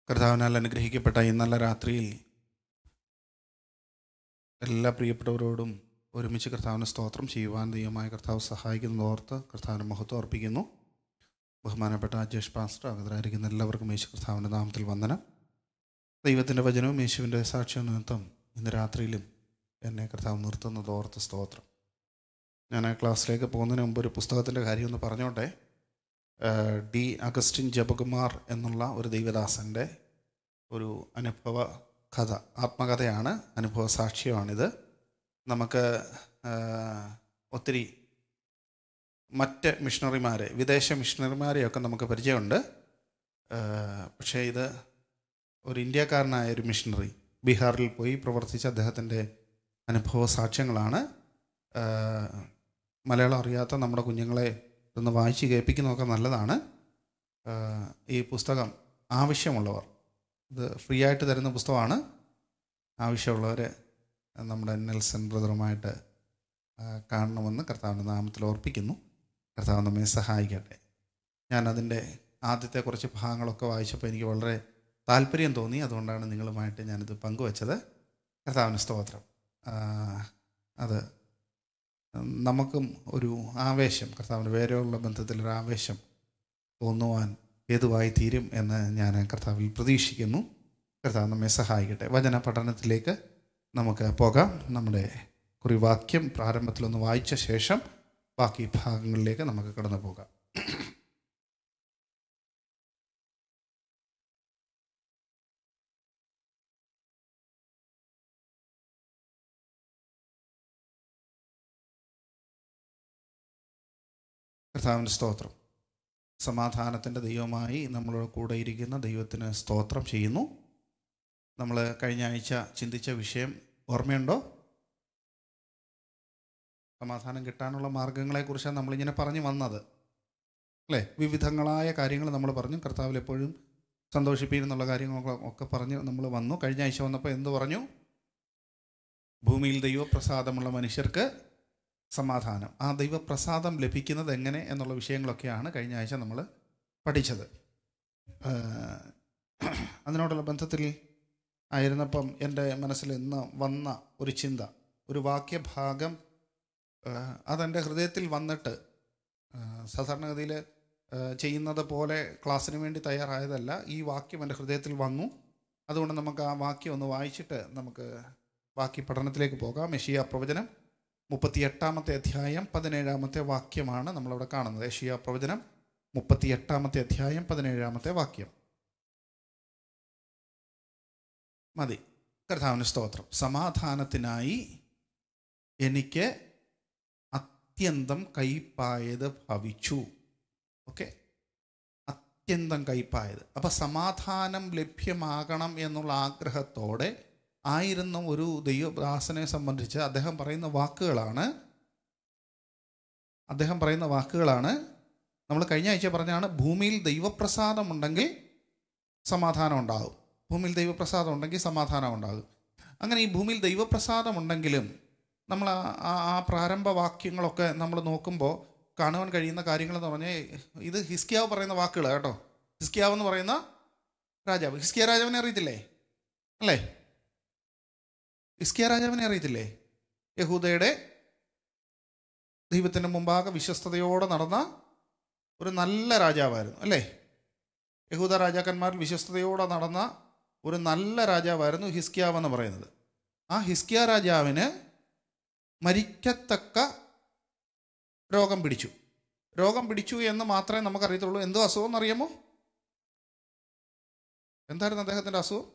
കർത്താവിനാൽ അനുഗ്രഹിക്കപ്പെട്ട ഈ നല്ല രാത്രിയിൽ എല്ലാ പ്രിയപ്പെട്ടവരോടും ഒരുമിച്ച് കർത്താവിന് സ്തോത്രം ചെയ്യുവാൻ ദൈവമായ കർത്താവ് സഹായിക്കുന്നത് ഓർത്ത് കർത്താവിന് മഹത്വം അർപ്പിക്കുന്നു ബഹുമാനപ്പെട്ട അജേഷ് പാസ്റ്റർ അകതരായിരിക്കുന്ന എല്ലാവർക്കും യേശു കർത്താവിൻ്റെ നാമത്തിൽ വന്ദനം ദൈവത്തിൻ്റെ വചനവും യേശുവിൻ്റെ സാക്ഷ്യ നിമിത്തം ഇന്ന് രാത്രിയിലും എന്നെ കർത്താവ് നിർത്തുന്നത് ഓർത്ത് സ്തോത്രം ഞാൻ ആ ക്ലാസ്സിലേക്ക് പോകുന്നതിന് മുമ്പ് ഒരു പുസ്തകത്തിൻ്റെ കാര്യം ഒന്ന് പറഞ്ഞോട്ടെ ഏഹ് ഡി അഗസ്റ്റിൻ ജപകുമാർ എന്നുള്ള ഒരു ദൈവദാസൻ്റെ ഒരു അനുഭവ കഥ ആത്മകഥയാണ് അനുഭവ സാക്ഷ്യമാണിത് നമുക്ക് ഏഹ്, ഒത്തിരി മറ്റ് മിഷണറിമാരെ വിദേശ മിഷണറിമാരെയൊക്കെ നമുക്ക് പരിചയമുണ്ട് ഏഹ്, പക്ഷേ ഇത് ഒരു ഇന്ത്യക്കാരനായ ഒരു മിഷണറി ബീഹാറിൽ പോയി പ്രവർത്തിച്ച അദ്ദേഹത്തിൻ്റെ അനുഭവ സാക്ഷ്യങ്ങളാണ് ഏഹ്, മലയാളം അറിയാത്ത നമ്മുടെ കുഞ്ഞുങ്ങളെ ഇതൊന്ന് വായിച്ച് കേൾപ്പിക്കുന്നതൊക്കെ നല്ലതാണ് ഏഹ്, ഈ പുസ്തകം ആവശ്യമുള്ളവർ ഇത് ഫ്രീ ആയിട്ട് തരുന്ന പുസ്തകമാണ് ആവശ്യമുള്ളവർ നമ്മുടെ നെൽസൺ ബ്രദറുമായിട്ട് ആ, കാണണമെന്ന് കർത്താവിൻ്റെ നാമത്തിൽ ഓർപ്പിക്കുന്നു കർത്താവ് നമ്മെ സഹായിക്കട്ടെ ഞാനതിൻ്റെ ആദ്യത്തെ കുറച്ച് ഭാഗങ്ങളൊക്കെ വായിച്ചപ്പോൾ എനിക്ക് വളരെ താല്പര്യം തോന്നി അതുകൊണ്ടാണ് നിങ്ങളുമായിട്ട് ഞാനിത് പങ്കുവച്ചത് കർത്താവിന് സ്തോത്രം ആ, അത് നമുക്കും ഒരു ആവേശം കർത്താവിൻ്റെ വേരെയുള്ള ബന്ധത്തിൽ ഒരു ആവേശം തോന്നുവാൻ ഹേതുവായി തീരും എന്ന് ഞാൻ കർത്താവിൽ പ്രതീക്ഷിക്കുന്നു കർത്താവ് നമ്മെ സഹായിക്കട്ടെ വചന പഠനത്തിലേക്ക് നമുക്ക് പോകാം നമ്മുടെ കുറിവാക്യം പ്രാരംഭത്തിലൊന്ന് വായിച്ച ശേഷം ബാക്കി ഭാഗങ്ങളിലേക്ക് നമുക്ക് കടന്നു പോകാം കർത്താവിൻ്റെ സ്തോത്രം സമാധാനത്തിൻ്റെ ദൈവമായി നമ്മളോട് കൂടെ ഇരിക്കുന്ന ദൈവത്തിന് സ്തോത്രം ചെയ്യുന്നു നമ്മൾ കഴിഞ്ഞ ആഴ്ച ചിന്തിച്ച വിഷയം ഓർമ്മയുണ്ടോ സമാധാനം കിട്ടാനുള്ള മാർഗങ്ങളെക്കുറിച്ചാണ് നമ്മളിങ്ങനെ പറഞ്ഞു വന്നത് അല്ലേ വിവിധങ്ങളായ കാര്യങ്ങൾ നമ്മൾ പറഞ്ഞു കർത്താവിൽ എപ്പോഴും സന്തോഷിപ്പിക്കുന്നുള്ള കാര്യങ്ങളൊക്കെ ഒക്കെ പറഞ്ഞ് നമ്മൾ വന്നു കഴിഞ്ഞ ആഴ്ച വന്നപ്പോൾ എന്ത് പറഞ്ഞു ഭൂമിയിൽ ദൈവപ്രസാദമുള്ള മനുഷ്യർക്ക് സമാധാനം ആ ദൈവപ്രസാദം ലഭിക്കുന്നത് എങ്ങനെ എന്നുള്ള വിഷയങ്ങളൊക്കെയാണ് കഴിഞ്ഞ ആഴ്ച നമ്മൾ പഠിച്ചത് ഏഹ് അതിനോടുള്ള ബന്ധത്തിൽ ആയിരുന്നപ്പം എൻ്റെ മനസ്സിൽ ഇന്ന് വന്ന ഒരു ചിന്ത ഒരു വാക്യഭാഗം ഏഹ് അതെൻ്റെ ഹൃദയത്തിൽ വന്നിട്ട് ഏഹ് സാധാരണഗതിയിൽ ഏഹ് ചെയ്യുന്നത് പോലെ ക്ലാസ്സിന് വേണ്ടി തയ്യാറായതല്ല ഈ വാക്യം എൻ്റെ ഹൃദയത്തിൽ വന്നു അതുകൊണ്ട് നമുക്ക് ആ വാക്യം ഒന്ന് വായിച്ചിട്ട് നമുക്ക് ബാക്കി പഠനത്തിലേക്ക് പോകാം യഷിയ പ്രവചനം മുപ്പത്തിയെട്ടാമത്തെ അധ്യായം പതിനേഴാമത്തെ വാക്യമാണ് നമ്മളവിടെ കാണുന്നത് യഷിയ പ്രവചനം മുപ്പത്തിയെട്ടാമത്തെ അധ്യായം പതിനേഴാമത്തെ വാക്യം മതി കർത്താവിന് സ്തോത്രം സമാധാനത്തിനായി എനിക്ക് അത്യന്തം കൈപ്പായത് ഭവിച്ചു ഓക്കെ അത്യന്തം കൈപ്പായത് അപ്പം സമാധാനം ലഭ്യമാകണം എന്നുള്ള ആഗ്രഹത്തോടെ ആയിരുന്ന ഒരു ദൈവദാസനെ സംബന്ധിച്ച് അദ്ദേഹം പറയുന്ന വാക്കുകളാണ് അദ്ദേഹം പറയുന്ന വാക്കുകളാണ് നമ്മൾ കഴിഞ്ഞ ആഴ്ച പറഞ്ഞാണ് ഭൂമിയിൽ ദൈവപ്രസാദം ഉണ്ടെങ്കിൽ സമാധാനം ഉണ്ടാകും ഭൂമിയിൽ ദൈവപ്രസാദം ഉണ്ടെങ്കിൽ സമാധാനം ഉണ്ടാകും അങ്ങനെ ഈ ഭൂമിയിൽ ദൈവപ്രസാദം ഉണ്ടെങ്കിലും നമ്മൾ ആ ആ- ആ പ്രാരംഭ വാക്യങ്ങളൊക്കെ നമ്മൾ നോക്കുമ്പോൾ കാണുവാൻ കഴിയുന്ന കാര്യങ്ങളെന്ന് പറഞ്ഞാൽ ഇത് ഹിസ്കിയാവ് പറയുന്ന വാക്കുകൾ കേട്ടോ ഹിസ്കിയാവ് എന്ന് പറയുന്ന രാജാവ് ഹിസ്കിയ രാജാവിനെ അറിയത്തില്ലേ അല്ലേ ഹിസ്കിയ രാജാവിനെ അറിയത്തില്ലേ യഹൂദയുടെ ദൈവത്തിൻ്റെ മുമ്പാകെ വിശ്വസ്തയോടെ നടന്ന ഒരു നല്ല രാജാവായിരുന്നു അല്ലേ യഹൂദ രാജാക്കന്മാരിൽ വിശ്വസ്തയോടെ നടന്ന ഒരു നല്ല രാജാവായിരുന്നു ഹിസ്കിയാവ് എന്ന് പറയുന്നത് ആ ഹിസ്കിയ രാജാവിന് മരിക്കത്തക്ക രോഗം പിടിച്ചു രോഗം പിടിച്ചു എന്ന് മാത്രമേ നമുക്കറിയത്തുള്ളൂ എന്തോ അസുഖം എന്നറിയാമോ എന്തായിരുന്നു അദ്ദേഹത്തിൻ്റെ അസുഖം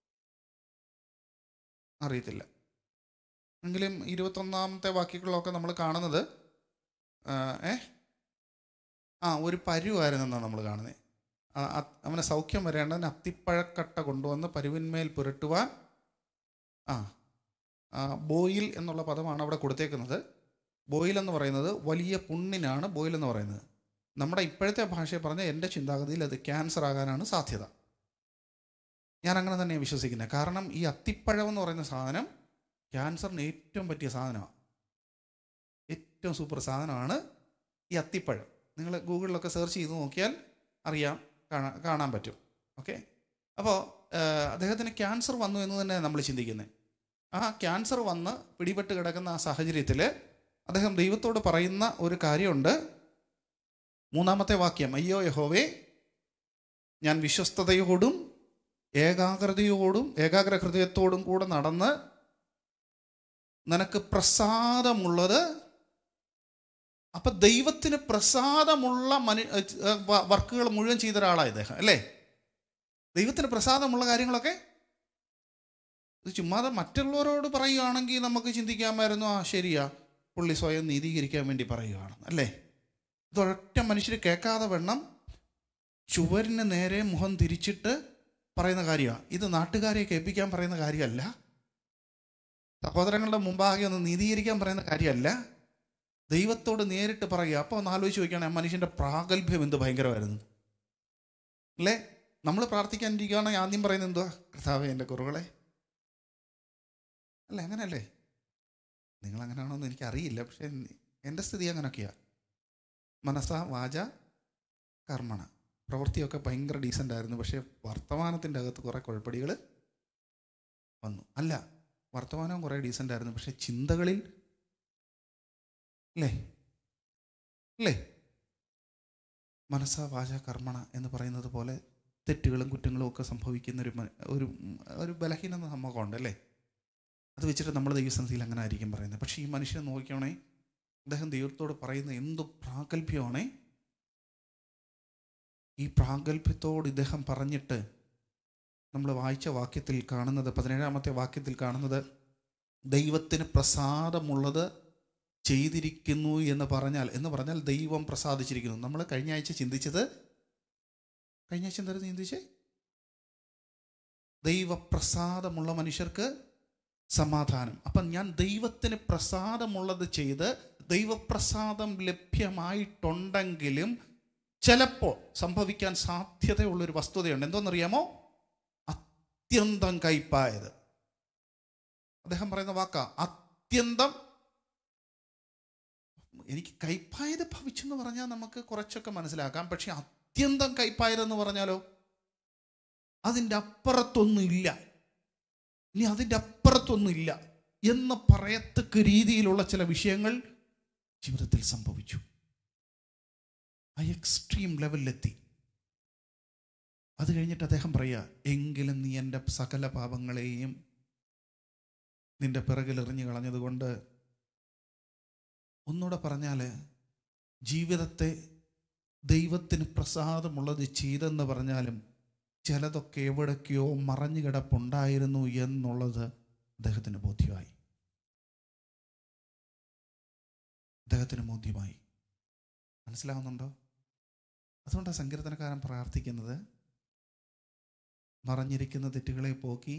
അറിയത്തില്ല എങ്കിലും ഇരുപത്തൊന്നാമത്തെ വാക്യങ്ങളിലൊക്കെ നമ്മൾ കാണുന്നത് ആ, ഏ ആ ഒരു പരുവായിരുന്നെന്നാണ് നമ്മൾ കാണുന്നത് ആ, അ- അവന് സൗഖ്യം വരേണ്ടതിന് അത്തിപ്പഴക്കട്ട കൊണ്ടുവന്ന് പരുവിന്മേൽ പുരട്ടുവാൻ ആ ആ, ബോയിൽ എന്നുള്ള പദമാണ് അവിടെ കൊടുത്തേക്കുന്നത് ബോയിൽ എന്ന് പറയുന്നത് വലിയ പുണ്ണിനാണ് ബോയിൽ എന്ന് പറയുന്നത് നമ്മുടെ ഇപ്പോഴത്തെ ഭാഷയെ പറഞ്ഞാൽ എൻ്റെ ചിന്താഗതിയിൽ അത് ക്യാൻസർ ആകാനാണ് സാധ്യത ഞാൻ അങ്ങനെ തന്നെ വിശ്വസിക്കുന്നത് കാരണം ഈ അത്തിപ്പഴം എന്ന് പറയുന്ന സാധനം ക്യാൻസറിന് ഏറ്റവും പറ്റിയ സാധനമാണ് ഏറ്റവും സൂപ്പർ സാധനമാണ് ഈ അത്തിപ്പഴം നിങ്ങൾ ഗൂഗിളിലൊക്കെ സെർച്ച് ചെയ്ത് നോക്കിയാൽ അറിയാം കാണാൻ കാണാൻ പറ്റും ഓക്കെ അപ്പോൾ അദ്ദേഹത്തിന് ക്യാൻസർ വന്നു എന്ന് തന്നെ നമ്മൾ ചിന്തിക്കുന്നത് ആ ക്യാൻസർ വന്ന് പിടിപെട്ട് കിടക്കുന്ന ആ സാഹചര്യത്തിൽ അദ്ദേഹം ദൈവത്തോട് പറയുന്ന ഒരു കാര്യമുണ്ട് മൂന്നാമത്തെ വാക്യം അയ്യോ യഹോവേ ഞാൻ വിശ്വസ്തതയോടും ഏകാഗ്രതയോടും ഏകാഗ്ര ഹൃദയത്തോടും കൂടെ നടന്ന് നിനക്ക് പ്രസാദമുള്ളത് അപ്പൊ ദൈവത്തിന് പ്രസാദമുള്ള മനു വർക്കുകൾ മുഴുവൻ ചെയ്ത ഒരാളാണ് ഇദ്ദേഹം അല്ലേ ദൈവത്തിന് പ്രസാദമുള്ള കാര്യങ്ങളൊക്കെ ഇത് ചുമ്മാതെ മറ്റുള്ളവരോട് പറയുകയാണെങ്കിൽ നമുക്ക് ചിന്തിക്കാമായിരുന്നു ആ ശരിയാ പുള്ളി സ്വയം നീതീകരിക്കാൻ വേണ്ടി പറയുകയാണ് അല്ലേ ഇതൊരൊറ്റ മനുഷ്യർ കേൾക്കാതെ വേണം ചുവരിന് നേരെ മുഖം തിരിച്ചിട്ട് പറയുന്ന കാര്യമാണ് ഇത് നാട്ടുകാരെ കേൾപ്പിക്കാൻ പറയുന്ന കാര്യമല്ല സഹോദരങ്ങളുടെ മുമ്പാകെ ഒന്ന് നീതീകരിക്കാൻ പറയുന്ന കാര്യമല്ല ദൈവത്തോട് നേരിട്ട് പറയുക അപ്പോൾ ഒന്ന് ആലോചിച്ച് നോക്കുകയാണെങ്കിൽ ആ മനുഷ്യൻ്റെ പ്രാഗൽഭ്യം എന്ത് ഭയങ്കരമായിരുന്നു അല്ലേ നമ്മൾ പ്രാർത്ഥിക്കാനിരിക്കുകയാണെങ്കിൽ ആദ്യം പറയുന്നത് എന്തുവാ കർത്താവേ എൻ്റെ കുറവുകളെ അല്ല അങ്ങനല്ലേ നിങ്ങൾ അങ്ങനെയാണോ എന്ന് എനിക്കറിയില്ല പക്ഷേ എൻ്റെ സ്ഥിതി അങ്ങനെയൊക്കെയാണ് മനസ്സ വാച കർമ്മണ പ്രവൃത്തിയൊക്കെ ഭയങ്കര ഡീസൻ്റ് ആയിരുന്നു പക്ഷേ വർത്തമാനത്തിൻ്റെ അകത്ത് കുറേ കുഴപ്പടികൾ വന്നു അല്ല വർത്തമാനവും കുറേ ഡീസൻ്റ് ആയിരുന്നു പക്ഷേ ചിന്തകളിൽ അല്ലേ അല്ലേ മനസ്സ വാച കർമ്മണ എന്ന് പറയുന്നത് പോലെ തെറ്റുകളും കുറ്റങ്ങളും ഒക്കെ സംഭവിക്കുന്ന ഒരു മ- ഒരു ഒരു ബലഹീനത നമുക്കുണ്ട് അല്ലേ അത് വെച്ചിട്ട് നമ്മൾ ദൈവസന്നിധിയിൽ അങ്ങനെ ആയിരിക്കും പറയുന്നത് പക്ഷേ ഈ മനുഷ്യനെ നോക്കിയാണേ അദ്ദേഹം ദൈവത്തോട് പറയുന്ന എന്ത് പ്രാഗൽഭ്യമാണേ ഈ പ്രാഗൽഭ്യത്തോട് ഇദ്ദേഹം പറഞ്ഞിട്ട് നമ്മൾ വായിച്ച വാക്യത്തിൽ കാണുന്നത് പതിനേഴാമത്തെ വാക്യത്തിൽ കാണുന്നത് ദൈവത്തിന് പ്രസാദമുള്ളത് ചെയ്തിരിക്കുന്നു എന്ന് പറഞ്ഞാൽ എന്ന് പറഞ്ഞാൽ ദൈവം പ്രസാദിച്ചിരിക്കുന്നു നമ്മൾ കഴിഞ്ഞ ആഴ്ച ചിന്തിച്ചത് കഴിഞ്ഞ ആഴ്ച എന്തായിരുന്നു ചിന്തിച്ചേ ദൈവപ്രസാദമുള്ള മനുഷ്യർക്ക് സമാധാനം അപ്പം ഞാൻ ദൈവത്തിന് പ്രസാദമുള്ളത് ചെയ്ത് ദൈവപ്രസാദം ലഭ്യമായിട്ടുണ്ടെങ്കിലും ചിലപ്പോൾ സംഭവിക്കാൻ സാധ്യതയുള്ളൊരു വസ്തുതയുണ്ട് എന്തോന്നറിയാമോ അത്യന്തം കയ്പായത് അദ്ദേഹം പറയുന്ന വാക്കാ അത്യന്തം എനിക്ക് കയ്പായത് ഭവിച്ചെന്ന് പറഞ്ഞാൽ നമുക്ക് കുറച്ചൊക്കെ മനസ്സിലാക്കാം പക്ഷെ അത്യന്തം കയ്പായതെന്ന് പറഞ്ഞാലോ അതിൻ്റെ അപ്പുറത്തൊന്നുമില്ല ഇനി അതിൻ്റെ അപ്പുറത്തൊന്നുമില്ല എന്ന് പറയത്തക്ക രീതിയിലുള്ള ചില വിഷയങ്ങൾ ജീവിതത്തിൽ സംഭവിച്ചു ആ എക്സ്ട്രീം ലെവലിലെത്തി അത് കഴിഞ്ഞിട്ട് അദ്ദേഹം പറയുക എങ്കിലും നീ എൻ്റെ സകല പാപങ്ങളെയും നിന്റെ പിറകിൽ എറിഞ്ഞു കളഞ്ഞതുകൊണ്ട് ഒന്നുകൂടെ പറഞ്ഞാൽ ജീവിതത്തെ ദൈവത്തിന് പ്രസാദമുള്ളത് ചെയ്തെന്ന് പറഞ്ഞാലും ചിലതൊക്കെ എവിടൊക്കെയോ മറഞ്ഞു കിടപ്പുണ്ടായിരുന്നു എന്നുള്ളത് അദ്ദേഹത്തിന് ബോധ്യമായി അദ്ദേഹത്തിന് ബോധ്യമായി മനസ്സിലാവുന്നുണ്ടോ അതുകൊണ്ടാണ് സങ്കീർത്തനക്കാരൻ പ്രാർത്ഥിക്കുന്നത് മറഞ്ഞിരിക്കുന്ന തെറ്റുകളെ പോക്കി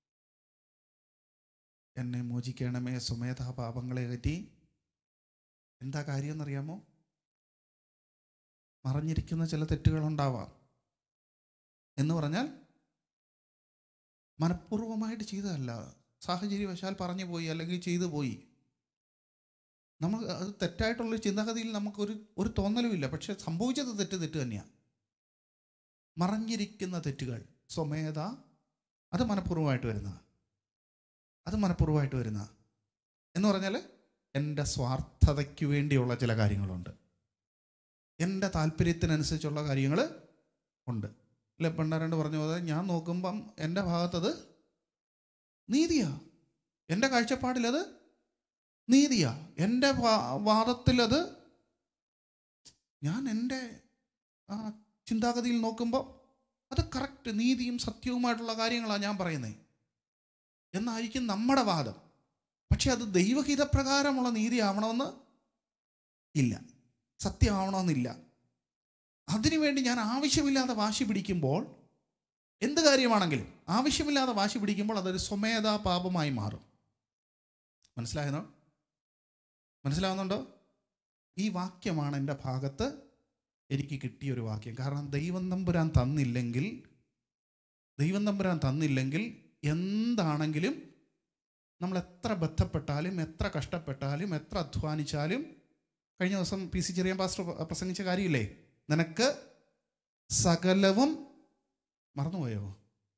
എന്നെ മോചിക്കണമേ സുമേധ പാപങ്ങളെ പറ്റി എന്താ കാര്യം എന്നറിയാമോ മറഞ്ഞിരിക്കുന്ന ചില തെറ്റുകളുണ്ടാവാം എന്ന് പറഞ്ഞാൽ മനഃപൂർവ്വമായിട്ട് ചെയ്തതല്ല സാഹചര്യവശാൽ പറഞ്ഞു പോയി അല്ലെങ്കിൽ ചെയ്തു പോയി നമ്മൾ അത് തെറ്റായിട്ടുള്ളൊരു ചിന്താഗതിയിൽ നമുക്കൊരു ഒരു തോന്നലുമില്ല പക്ഷെ സംഭവിച്ചത് തെറ്റ് തെറ്റ് തന്നെയാണ് മറഞ്ഞിരിക്കുന്ന തെറ്റുകൾ സ്വമേധ അത് മനഃപൂർവ്വമായിട്ട് വരുന്ന അത് മനഃപൂർവ്വമായിട്ട് വരുന്ന എന്ന് പറഞ്ഞാൽ എൻ്റെ സ്വാർത്ഥതയ്ക്ക് വേണ്ടിയുള്ള ചില കാര്യങ്ങളുണ്ട് എൻ്റെ താല്പര്യത്തിനനുസരിച്ചുള്ള കാര്യങ്ങൾ ഉണ്ട് അല്ലെ പണ്ടാരണ്ട് പറഞ്ഞ പോലെ ഞാൻ നോക്കുമ്പം എൻ്റെ ഭാഗത്തത് നീതിയാ എൻ്റെ കാഴ്ചപ്പാടിലത് നീതിയാ എൻ്റെ വാ- വാദത്തിലത് ഞാൻ എൻ്റെ ആ ചിന്താഗതിയിൽ നോക്കുമ്പോൾ അത് കറക്റ്റ് നീതിയും സത്യവുമായിട്ടുള്ള കാര്യങ്ങളാണ് ഞാൻ പറയുന്നത് എന്നായിരിക്കും നമ്മുടെ വാദം പക്ഷെ അത് ദൈവഹിതപ്രകാരമുള്ള നീതി ആവണമെന്ന് ഇല്ല സത്യമാവണമെന്നില്ല അതിനുവേണ്ടി ഞാൻ ആവശ്യമില്ലാതെ വാശി പിടിക്കുമ്പോൾ എന്ത് കാര്യമാണെങ്കിലും ആവശ്യമില്ലാതെ വാശി പിടിക്കുമ്പോൾ അതൊരു സ്വമേധാ പാപമായി മാറും മനസ്സിലായെന്നോ മനസ്സിലാവുന്നുണ്ടോ ഈ വാക്യമാണ് എൻ്റെ ഭാഗത്ത് എനിക്ക് കിട്ടിയ ഒരു വാക്യം കാരണം ദൈവം തമ്പുരാൻ തന്നില്ലെങ്കിൽ ദൈവം തമ്പുരാൻ തന്നില്ലെങ്കിൽ എന്താണെങ്കിലും നമ്മൾ എത്ര ബന്ധപ്പെട്ടാലും എത്ര കഷ്ടപ്പെട്ടാലും എത്ര അധ്വാനിച്ചാലും കഴിഞ്ഞ ദിവസം പി സി ചെറിയ പാസ്റ്റർ പ്രസംഗിച്ച കാര്യമില്ലേ നിനക്ക് സകലവും മറന്നുപോയോ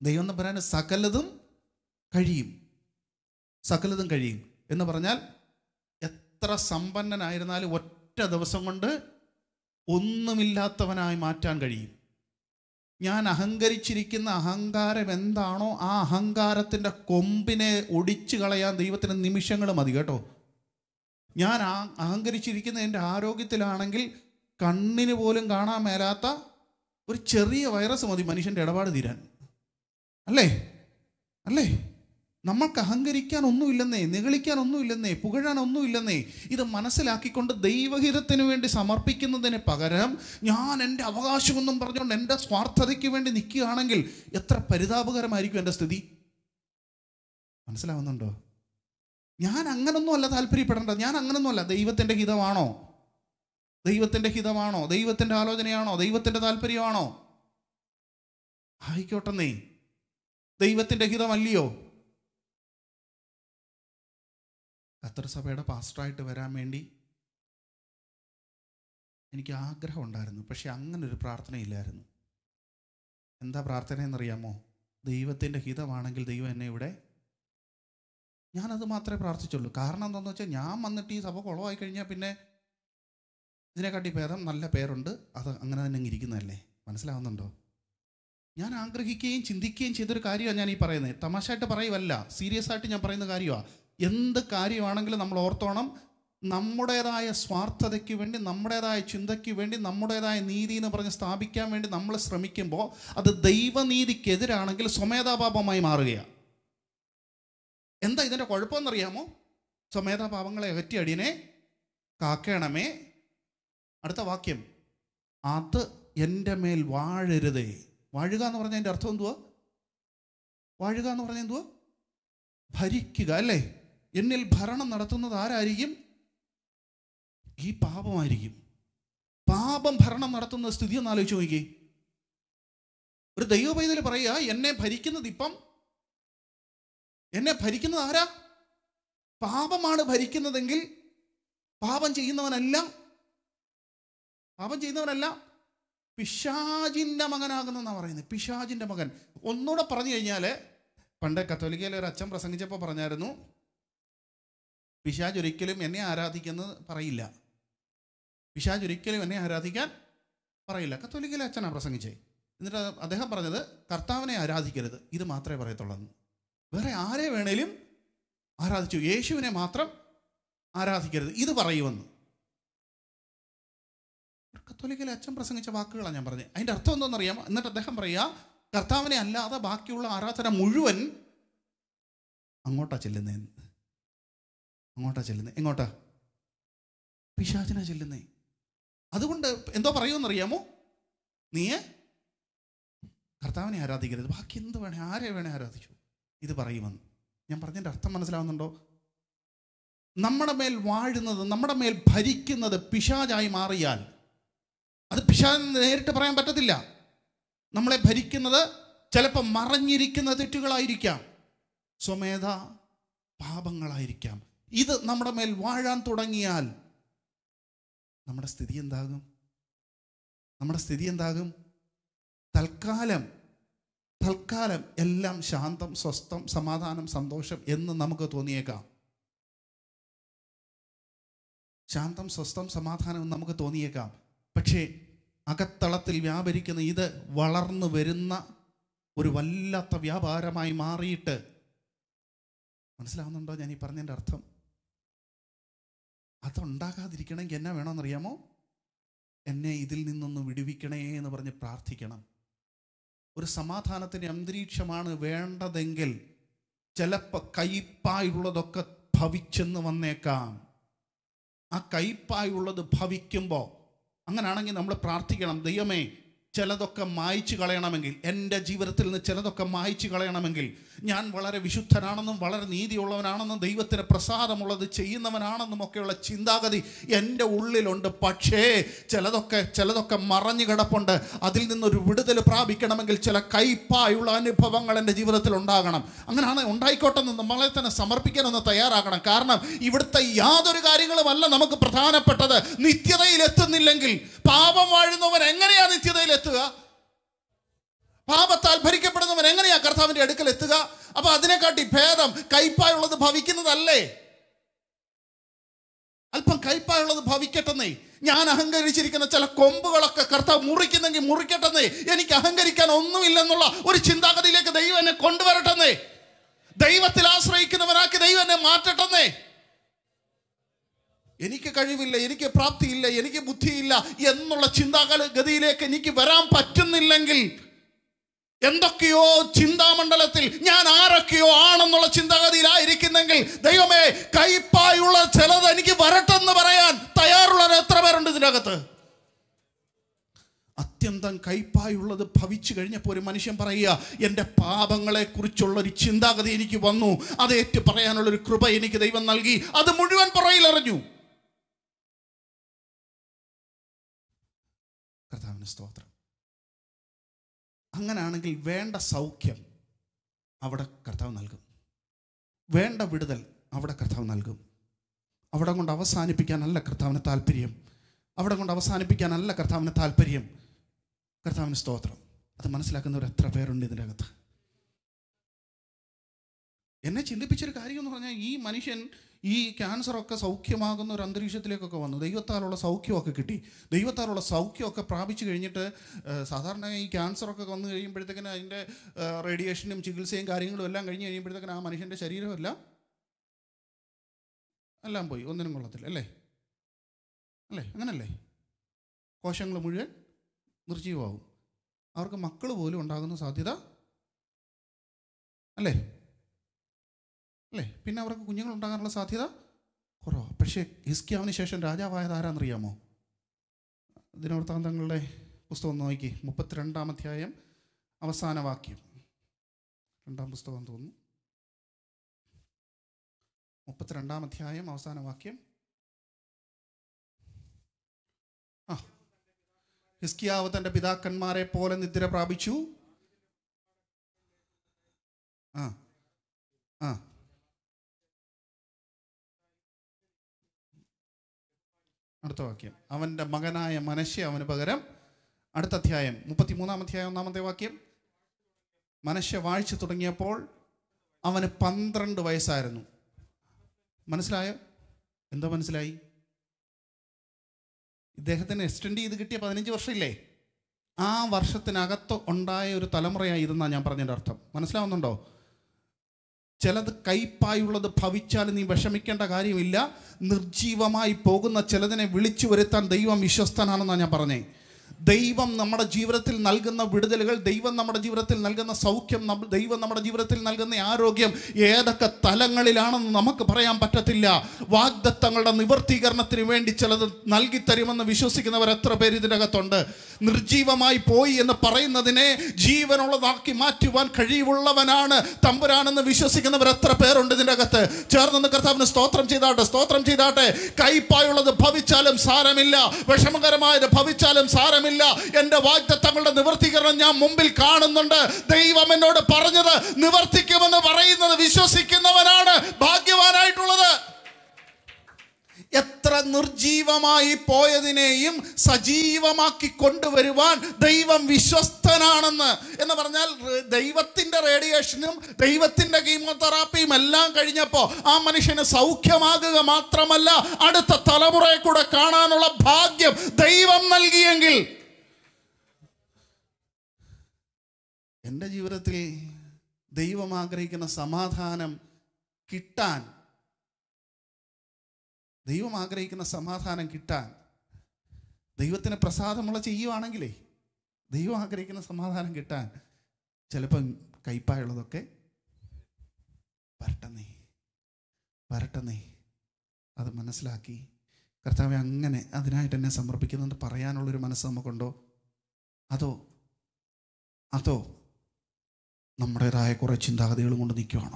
ദൈവം തമ്പുരാന് സകലതും കഴിയും സകലതും കഴിയും എന്ന് പറഞ്ഞാൽ എത്ര സമ്പന്നനായിരുന്നാലും ഒറ്റ ദിവസം കൊണ്ട് ഒന്നുമില്ലാത്തവനായി മാറ്റാൻ കഴിയും ഞാൻ അഹങ്കരിച്ചിരിക്കുന്ന അഹങ്കാരം എന്താണോ ആ അഹങ്കാരത്തിൻ്റെ കൊമ്പിനെ ഒടിച്ചു കളയാൻ ദൈവത്തിന് നിമിഷങ്ങൾ മതി കേട്ടോ ഞാൻ ആ അഹങ്കരിച്ചിരിക്കുന്ന എൻ്റെ ആരോഗ്യത്തിലാണെങ്കിൽ കണ്ണിന് പോലും കാണാൻ മേലാത്ത ഒരു ചെറിയ വൈറസ് മതി മനുഷ്യൻ്റെ ഇടപാട് തീരാൻ അല്ലേ അല്ലേ നമ്മൾക്ക് അഹങ്കരിക്കാൻ ഒന്നുമില്ലെന്നേ നിഗളിക്കാൻ ഒന്നുമില്ലെന്നേ പുകഴാൻ ഒന്നുമില്ലെന്നേ ഇത് മനസ്സിലാക്കിക്കൊണ്ട് ദൈവഹിതത്തിന് വേണ്ടി സമർപ്പിക്കുന്നതിന് പകരം ഞാൻ എൻ്റെ അവകാശമൊന്നും പറഞ്ഞുകൊണ്ട് എൻ്റെ സ്വാർത്ഥതയ്ക്ക് വേണ്ടി നിൽക്കുകയാണെങ്കിൽ എത്ര പരിതാപകരമായിരിക്കും എൻ്റെ സ്ഥിതി മനസ്സിലാവുന്നുണ്ടോ ഞാൻ അങ്ങനൊന്നും അല്ല താല്പര്യപ്പെടേണ്ടത് ഞാൻ അങ്ങനൊന്നും അല്ല ദൈവത്തിൻ്റെ ഹിതമാണോ ദൈവത്തിൻ്റെ ഹിതമാണോ ദൈവത്തിൻ്റെ ആലോചനയാണോ ദൈവത്തിൻ്റെ താല്പര്യമാണോ ആയിക്കോട്ടെന്നേ ദൈവത്തിൻ്റെ ഹിതമല്ലയോ ഖത്തർ സഭയുടെ പാസ്റ്ററായിട്ട് വരാൻ വേണ്ടി എനിക്ക് ആഗ്രഹം ഉണ്ടായിരുന്നു പക്ഷെ അങ്ങനെ ഒരു പ്രാർത്ഥനയില്ലായിരുന്നു എന്താ പ്രാർത്ഥന എന്നറിയാമോ ദൈവത്തിൻ്റെ ഹിതമാണെങ്കിൽ ദൈവം എന്നെ ഇവിടെ ഞാനത് മാത്രമേ പ്രാർത്ഥിച്ചുള്ളൂ കാരണം എന്താണെന്ന് വെച്ചാൽ ഞാൻ വന്നിട്ട് ഈ സഭ കുളമായി കഴിഞ്ഞാൽ പിന്നെ ഇതിനെക്കാട്ടി ഭേദം നല്ല പേരുണ്ട് അത് അങ്ങനെ തന്നെ അങ്ങ് ഇരിക്കുന്നതല്ലേ മനസ്സിലാവുന്നുണ്ടോ ഞാൻ ആഗ്രഹിക്കുകയും ചിന്തിക്കുകയും ചെയ്തൊരു കാര്യമാണ് ഞാൻ ഈ പറയുന്നത് തമാശയായിട്ട് പറയുമല്ല സീരിയസ് ആയിട്ട് ഞാൻ പറയുന്ന കാര്യമാണ് എന്ത് കാര്യമാണെങ്കിലും നമ്മൾ ഓർത്തോണം നമ്മുടേതായ സ്വാർത്ഥതയ്ക്ക് വേണ്ടി നമ്മുടേതായ ചിന്തയ്ക്ക് വേണ്ടി നമ്മുടേതായ നീതി എന്ന് പറഞ്ഞ് സ്ഥാപിക്കാൻ വേണ്ടി നമ്മൾ ശ്രമിക്കുമ്പോൾ അത് ദൈവനീതിക്കെതിരാണെങ്കിൽ സ്വമേധാപാപമായി മാറുകയാണ് എന്താ ഇതിൻ്റെ കുഴപ്പമെന്നറിയാമോ സ്വമേധാപാപങ്ങളെ അകറ്റി അടിയനെ കാക്കണമേ അടുത്ത വാക്യം അത് എൻ്റെ മേൽ വാഴരുതേ വാഴുക എന്ന് പറഞ്ഞാൽ അതിൻ്റെ അർത്ഥം എന്തുവാ വാഴുക എന്ന് പറഞ്ഞാൽ എന്തുവാ ഭരിക്കുക അല്ലേ എന്നിൽ ഭരണം നടത്തുന്നത് ആരായിരിക്കും ഈ പാപമായിരിക്കും പാപം ഭരണം നടത്തുന്ന സ്ഥിതി ഒന്ന് ആലോചിച്ച് നോക്കി ഒരു ദൈവപൈതൽ പറയുക എന്നെ ഭരിക്കുന്നത് ഇപ്പം എന്നെ ഭരിക്കുന്നത് ആരാ പാപമാണ് ഭരിക്കുന്നതെങ്കിൽ പാപം ചെയ്യുന്നവനല്ല പാപം ചെയ്യുന്നവനല്ല പിശാജിൻ്റെ മകനാകുന്നെന്നാണ് പറയുന്നത് പിശാജിൻ്റെ മകൻ ഒന്നുകൂടെ പറഞ്ഞു കഴിഞ്ഞാൽ പണ്ട് കത്തോലിക്കയിലെ ഒരു അച്ഛൻ പ്രസംഗിച്ചപ്പോൾ പറഞ്ഞായിരുന്നു പിശാജ് ഒരിക്കലും എന്നെ ആരാധിക്കുന്നത് പറയില്ല പിശാജ് ഒരിക്കലും എന്നെ ആരാധിക്കാൻ പറയില്ല കത്തോലിക്കയിലെ അച്ഛനാണ് പ്രസംഗിച്ചേ എന്നിട്ട് അദ്ദേഹം പറഞ്ഞത് കർത്താവിനെ ആരാധിക്കരുത് ഇത് മാത്രമേ പറയത്തുള്ളൂ വേറെ ആരെ വേണേലും ആരാധിച്ചു യേശുവിനെ മാത്രം ആരാധിക്കരുത് ഇത് പറയുമെന്ന് കത്തോലിക്കയിലെ അച്ഛൻ പ്രസംഗിച്ച വാക്കുകളാണ് ഞാൻ പറഞ്ഞത് അതിൻ്റെ അർത്ഥം എന്താണെന്നറിയാം എന്നിട്ട് അദ്ദേഹം പറയുക കർത്താവിനെ അല്ലാതെ ബാക്കിയുള്ള ആരാധന മുഴുവൻ അങ്ങോട്ടാ ചെല്ലുന്നേ അങ്ങോട്ടാ ചെല്ലുന്നത് എങ്ങോട്ടാ പിശാചിനാ ചെല്ലുന്നേ അതുകൊണ്ട് എന്തോ പറയുമെന്നറിയാമോ നീ കർത്താവിനെ ആരാധിക്കരുത് ബാക്കി എന്ത് വേണേ ആരെ വേണേ ആരാധിച്ചു ഇത് പറയുമെന്ന് ഞാൻ പറഞ്ഞതിൻ്റെ അർത്ഥം മനസ്സിലാവുന്നുണ്ടോ നമ്മുടെ മേൽ വാഴുന്നത് നമ്മുടെ മേൽ ഭരിക്കുന്നത് പിശാചായി മാറിയാൽ അത് പിശാചിന് നേരിട്ട് പറയാൻ പറ്റത്തില്ല നമ്മളെ ഭരിക്കുന്നത് ചിലപ്പോൾ മറഞ്ഞിരിക്കുന്ന തെറ്റുകളായിരിക്കാം സ്വമേധ പാപങ്ങളായിരിക്കാം ഇത് നമ്മുടെ മേൽ വാഴാൻ തുടങ്ങിയാൽ നമ്മുടെ സ്ഥിതി എന്താകും നമ്മുടെ സ്ഥിതി എന്താകും തൽക്കാലം തൽക്കാലം എല്ലാം ശാന്തം സ്വസ്ഥം സമാധാനം സന്തോഷം എന്ന് നമുക്ക് തോന്നിയേക്കാം ശാന്തം സ്വസ്ഥം സമാധാനം എന്ന് നമുക്ക് തോന്നിയേക്കാം പക്ഷേ അകത്തളത്തിൽ വ്യാപരിക്കുന്ന ഇത് വളർന്നു വരുന്ന ഒരു വല്ലാത്ത വ്യാപാരമായി മാറിയിട്ട് മനസ്സിലാവുന്നുണ്ടോ ഞാൻ ഈ പറഞ്ഞതിൻ്റെ അർത്ഥം അതുണ്ടാകാതിരിക്കണമെങ്കിൽ എന്നാ വേണമെന്നറിയാമോ എന്നെ ഇതിൽ നിന്നൊന്ന് വിടുവിക്കണേ എന്ന് പറഞ്ഞ് പ്രാർത്ഥിക്കണം ഒരു സമാധാനത്തിൻ്റെ അന്തരീക്ഷമാണ് വേണ്ടതെങ്കിൽ ചിലപ്പോൾ കയ്പായുള്ളതൊക്കെ ഭവിച്ചെന്ന് വന്നേക്കാം ആ കയ്പായുള്ളത് ഭവിക്കുമ്പോൾ അങ്ങനാണെങ്കിൽ നമ്മൾ പ്രാർത്ഥിക്കണം ദൈവമേ ചിലതൊക്കെ മായ്ച്ചു കളയണമെങ്കിൽ എൻ്റെ ജീവിതത്തിൽ നിന്ന് ചിലതൊക്കെ മായ്ച്ചു കളയണമെങ്കിൽ ഞാൻ വളരെ വിശുദ്ധനാണെന്നും വളരെ നീതിയുള്ളവനാണെന്നും ദൈവത്തിന് പ്രസാദമുള്ളത് ചെയ്യുന്നവനാണെന്നും ഒക്കെയുള്ള ചിന്താഗതി എൻ്റെ ഉള്ളിലുണ്ട് പക്ഷേ ചിലതൊക്കെ ചിലതൊക്കെ മറഞ്ഞു കിടപ്പുണ്ട് അതിൽ നിന്നൊരു വിടുതൽ പ്രാപിക്കണമെങ്കിൽ ചില കയ്പായുള്ള അനുഭവങ്ങൾ എൻ്റെ ജീവിതത്തിൽ ഉണ്ടാകണം അങ്ങനെയാണ് ഉണ്ടായിക്കോട്ടെ എന്ന് നമ്മളെ തന്നെ സമർപ്പിക്കാനൊന്ന് തയ്യാറാക്കണം കാരണം ഇവിടുത്തെ യാതൊരു കാര്യങ്ങളുമല്ല നമുക്ക് പ്രധാനപ്പെട്ടത് നിത്യതയിൽ എത്തുന്നില്ലെങ്കിൽ പാപം വാഴുന്നവൻ എങ്ങനെയാ നിത്യതയിൽ എത്തുക പാപത്താൽ ഭരിക്കപ്പെടുന്നവൻ എങ്ങനെയാ കർത്താവ് കർത്താവിൻ്റെ അടുക്കൽ എത്തുക അപ്പൊ അതിനെക്കാട്ടി ഭേദം കയ്പായുള്ളത് ഭവിക്കുന്നതല്ലേ അല്പം കയ്പായുള്ളത് ഭവിക്കട്ടെന്നേ ഞാൻ അഹങ്കരിച്ചിരിക്കുന്ന ചില കൊമ്പുകളൊക്കെ കർത്താവ് മുറിക്കുന്നെങ്കിൽ മുറിക്കട്ടെന്നേ എനിക്ക് അഹങ്കരിക്കാൻ ഒന്നുമില്ലെന്നുള്ള ഒരു ചിന്താഗതിയിലേക്ക് ദൈവം എന്നെ കൊണ്ടുവരട്ടെന്നേ ദൈവത്തിൽ ആശ്രയിക്കുന്നവനാക്കി ദൈവം എന്നെ മാറ്റട്ടെന്നേ എനിക്ക് കഴിവില്ല എനിക്ക് പ്രാപ്തിയില്ല എനിക്ക് ബുദ്ധിയില്ല എന്നുള്ള ചിന്താഗതിയിലേക്ക് എനിക്ക് വരാൻ പറ്റുന്നില്ലെങ്കിൽ എന്തൊക്കെയോ ചിന്താമണ്ഡലത്തിൽ ഞാൻ ആരൊക്കെയോ ആണെന്നുള്ള ചിന്താഗതിയിലായിരിക്കുന്നെങ്കിൽ ദൈവമേ കയ്പായുള്ള ചിലത് എനിക്ക് വരട്ടെന്ന് പറയാൻ തയ്യാറുള്ളവർ എത്ര പേരുണ്ട് ഇതിനകത്ത് അത്യന്തം കയ്പായുള്ളത് ഭവിച്ചു കഴിഞ്ഞപ്പോൾ ഒരു മനുഷ്യൻ പറയുക എൻ്റെ പാപങ്ങളെ കുറിച്ചുള്ള ഒരു ചിന്താഗതി എനിക്ക് വന്നു അത് ഏറ്റു പറയാനുള്ള ഒരു കൃപ എനിക്ക് ദൈവം നൽകി അത് മുഴുവൻ പുറയിലെറിഞ്ഞു കർത്താവിന് സ്തോത്രം അങ്ങനെയാണെങ്കിൽ വേണ്ട സൗഖ്യം അവിടെ കർത്താവ് നൽകും വേണ്ട വിടുതൽ അവിടെ കർത്താവ് നൽകും അവിടെ കൊണ്ട് അവസാനിപ്പിക്കാനല്ല കർത്താവിന് താല്പര്യം അവിടെ കൊണ്ട് അവസാനിപ്പിക്കാനല്ല കർത്താവിന് താല്പര്യം കർത്താവിന് സ്തോത്രം അത് മനസ്സിലാക്കുന്നവർ എത്ര പേരുണ്ട് ഇതിൻ്റെ അകത്ത് എന്നെ ചിന്തിപ്പിച്ചൊരു കാര്യം എന്ന് പറഞ്ഞാൽ ഈ മനുഷ്യൻ ഈ ക്യാൻസറൊക്കെ സൗഖ്യമാകുന്ന ഒരു അന്തരീക്ഷത്തിലേക്കൊക്കെ വന്നു ദൈവത്താലുള്ള സൗഖ്യമൊക്കെ കിട്ടി ദൈവത്താലുള്ള സൗഖ്യമൊക്കെ പ്രാപിച്ചു കഴിഞ്ഞിട്ട് ഏഹ്, സാധാരണ ഈ ക്യാൻസറൊക്കെ വന്നു കഴിയുമ്പോഴത്തേക്കിന് അതിൻ്റെ ഏഹ്, റേഡിയേഷനും ചികിത്സയും കാര്യങ്ങളും എല്ലാം കഴിഞ്ഞ് കഴിയുമ്പോഴത്തേക്കിന് ആ മനുഷ്യൻ്റെ ശരീരമെല്ലാം എല്ലാം പോയി ഒന്നിനും കൊള്ളത്തില്ല അല്ലേ അല്ലേ അങ്ങനല്ലേ കോശങ്ങൾ മുഴുവൻ നിർജീവമാവും അവർക്ക് മക്കൾ പോലും ഉണ്ടാകുന്ന സാധ്യത അല്ലേ അല്ലേ പിന്നെ അവർക്ക് കുഞ്ഞുങ്ങൾ ഉണ്ടാകാനുള്ള സാധ്യത കുറവാണ് പക്ഷേ ഹിസ്കിയാവിന് ശേഷം രാജാവായത് ആരാന്നറിയാമോ ദിനവൃത്താന്തങ്ങളുടെ പുസ്തകം നോക്കി മുപ്പത്തിരണ്ടാം അധ്യായം അവസാന വാക്യം രണ്ടാം പുസ്തകം തോന്നുന്നു മുപ്പത്തിരണ്ടാം അധ്യായം അവസാന വാക്യം ആ ഹിസ്കിയാവ് തൻ്റെ പിതാക്കന്മാരെ പോലെ നിദ്ര പ്രാപിച്ചു ആ ആ അടുത്ത വാക്യം അവൻ്റെ മകനായ മനശ്ശെ അവന് പകരം അടുത്ത അധ്യായം മുപ്പത്തിമൂന്നാം അധ്യായം ഒന്നാമത്തെ വാക്യം മനശ്ശെ വാഴ്ച തുടങ്ങിയപ്പോൾ അവന് പന്ത്രണ്ട് വയസ്സായിരുന്നു മനസ്സിലായോ എന്താ മനസ്സിലായി ഇദ്ദേഹത്തിന് എക്സ്റ്റെൻഡ് ചെയ്ത് കിട്ടിയ പതിനഞ്ച് വർഷമില്ലേ ആ വർഷത്തിനകത്ത് ഉണ്ടായ ഒരു തലമുറയായിരുന്നാണ് ഞാൻ പറഞ്ഞതിൻ്റെ അർത്ഥം മനസ്സിലാവുന്നുണ്ടോ ചിലത് കയ്പായുള്ളത് ഭവിച്ചാൽ നീ വിഷമിക്കേണ്ട കാര്യമില്ല നിർജീവമായി പോകുന്ന ചിലതിനെ വിളിച്ചു വരുത്താൻ ദൈവം വിശ്വസ്തനാണെന്നാണ് ഞാൻ പറഞ്ഞേ ദൈവം നമ്മുടെ ജീവിതത്തിൽ നൽകുന്ന വിടുതലുകൾ ദൈവം നമ്മുടെ ജീവിതത്തിൽ നൽകുന്ന സൗഖ്യം നമ്മ- ദൈവം നമ്മുടെ ജീവിതത്തിൽ നൽകുന്ന ആരോഗ്യം ഏതൊക്കെ തലങ്ങളിലാണെന്ന് നമുക്ക് പറയാൻ പറ്റത്തില്ല വാഗ്ദത്തങ്ങളുടെ നിവർത്തീകരണത്തിന് വേണ്ടി ചിലത് നൽകി തരുമെന്ന് വിശ്വസിക്കുന്നവർ എത്ര പേര് ഇതിനകത്തുണ്ട് നിർജീവമായി പോയി എന്ന് പറയുന്നതിനെ ജീവനുള്ളതാക്കി മാറ്റുവാൻ കഴിവുള്ളവനാണ് തമ്പുരാനെന്ന് വിശ്വസിക്കുന്നവർ എത്ര പേരുണ്ട് ഇതിൻ്റെ അകത്ത് ചേർന്ന് കർത്താവിന് സ്തോത്രം ചെയ്താട്ടെ സ്തോത്രം ചെയ്താട്ടെ കൈപ്പായുള്ളത് ഭവിച്ചാലും സാരമില്ല വിഷമകരമായത് ഭവിച്ചാലും സാരമില്ല എൻ്റെ വാഗ്ദത്തങ്ങളുടെ നിവർത്തീകരണം ഞാൻ മുമ്പിൽ കാണുന്നുണ്ട് ദൈവം എന്നോട് പറഞ്ഞത് നിവർത്തിക്കുമെന്ന് പറയുന്നത് വിശ്വസിക്കുന്നവനാണ് ഭാഗ്യവാനായിട്ടുള്ളത് എത്ര നിർജീവമായി പോയതിനെയും സജീവമാക്കി കൊണ്ടുവരുവാൻ ദൈവം വിശ്വസ്തനാണെന്ന് എന്ന് പറഞ്ഞാൽ റെ- ദൈവത്തിൻ്റെ റേഡിയേഷനും ദൈവത്തിൻ്റെ കീമോതെറാപ്പിയും എല്ലാം കഴിഞ്ഞപ്പോൾ ആ മനുഷ്യന് സൗഖ്യമാകുക മാത്രമല്ല അടുത്ത തലമുറയെ കൂടെ കാണാനുള്ള ഭാഗ്യം ദൈവം നൽകിയെങ്കിൽ എൻ്റെ ജീവിതത്തിൽ ദൈവം ആഗ്രഹിക്കുന്ന സമാധാനം കിട്ടാൻ ദൈവം ആഗ്രഹിക്കുന്ന സമാധാനം കിട്ടാൻ ദൈവത്തിന് പ്രസാദമുള്ള ചെയ്യുവാണെങ്കിലേ ദൈവം ആഗ്രഹിക്കുന്ന സമാധാനം കിട്ടാൻ ചിലപ്പം കയ്പായുള്ളതൊക്കെ വരട്ടെന്നേ വരട്ടെന്നേ അത് മനസ്സിലാക്കി കർത്താവെ അങ്ങനെ അതിനായിട്ട് എന്നെ സമർപ്പിക്കുന്നുണ്ട് പറയാനുള്ളൊരു മനസ്സ് നമുക്കുണ്ടോ അതോ അതോ നമ്മുടേതായ കുറേ ചിന്താഗതികളും കൊണ്ട് നിൽക്കുവാണോ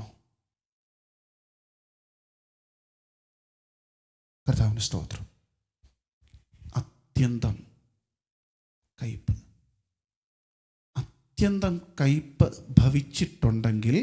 കർത്താവിന് സ്തോത്രം അത്യന്തം കയ്പ് അത്യന്തം കയ്പ് ഭവിച്ചിട്ടുണ്ടെങ്കിൽ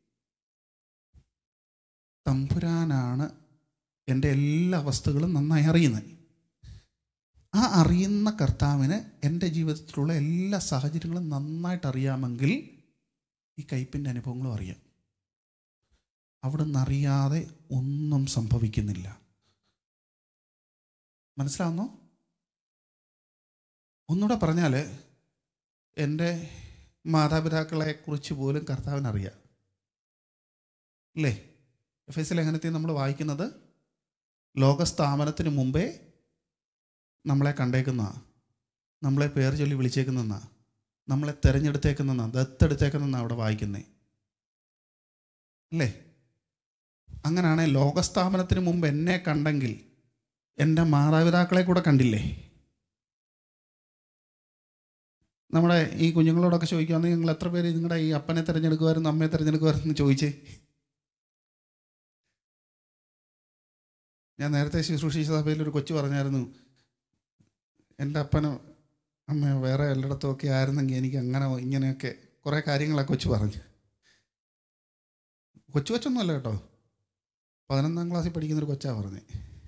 തമ്പുരാനാണ് എൻ്റെ എല്ലാ അവസ്ഥകളും നന്നായി അറിയുന്നത് ആ അറിയുന്ന കർത്താവിന് എൻ്റെ ജീവിതത്തിലുള്ള എല്ലാ സാഹചര്യങ്ങളും നന്നായിട്ട് അറിയാമെങ്കിൽ ഈ കയ്പിൻ്റെ അനുഭവങ്ങളും അറിയാം അവിടെ നിന്നറിയാതെ ഒന്നും സംഭവിക്കുന്നില്ല മനസ്സിലാവുന്നോ ഒന്നുകൂടെ പറഞ്ഞാൽ എൻ്റെ മാതാപിതാക്കളെ കുറിച്ച് പോലും കർത്താവിനറിയാം അല്ലേ എഫ് എസ് ലേഖനത്തിൽ നമ്മൾ വായിക്കുന്നത് ലോകസ്ഥാപനത്തിന് മുമ്പേ നമ്മളെ കണ്ടേക്കുന്ന നമ്മളെ പേർ ചൊല്ലി വിളിച്ചേക്കുന്ന നമ്മളെ തിരഞ്ഞെടുത്തേക്കുന്ന ദത്തെടുത്തേക്കുന്ന അവിടെ വായിക്കുന്നേ അല്ലേ അങ്ങനെയാണെ ലോകസ്ഥാപനത്തിന് മുമ്പ് എന്നെ കണ്ടെങ്കിൽ എൻ്റെ മാതാപിതാക്കളെ കൂടെ കണ്ടില്ലേ നമ്മുടെ ഈ കുഞ്ഞുങ്ങളോടൊക്കെ ചോദിക്കുകയാണെങ്കിൽ നിങ്ങൾ എത്ര പേര് നിങ്ങളുടെ ഈ അപ്പനെ തിരഞ്ഞെടുക്കുമായിരുന്നു അമ്മയെ തിരഞ്ഞെടുക്കുമായിരുന്നു ചോദിച്ചേ ഞാൻ നേരത്തെ ശുശ്രൂഷിച്ച സഭയിൽ ഒരു കൊച്ചു പറഞ്ഞായിരുന്നു എൻ്റെ അപ്പനും അമ്മ വേറെ എല്ലായിടത്തും ഒക്കെ ആയിരുന്നെങ്കിൽ എനിക്ക് അങ്ങനെ ഇങ്ങനെയൊക്കെ കുറേ കാര്യങ്ങളൊക്കെ കൊച്ചു പറഞ്ഞു കൊച്ചു കൊച്ചൊന്നുമല്ല കേട്ടോ പതിനൊന്നാം ക്ലാസ്സിൽ പഠിക്കുന്നൊരു കൊച്ചാ പറഞ്ഞേ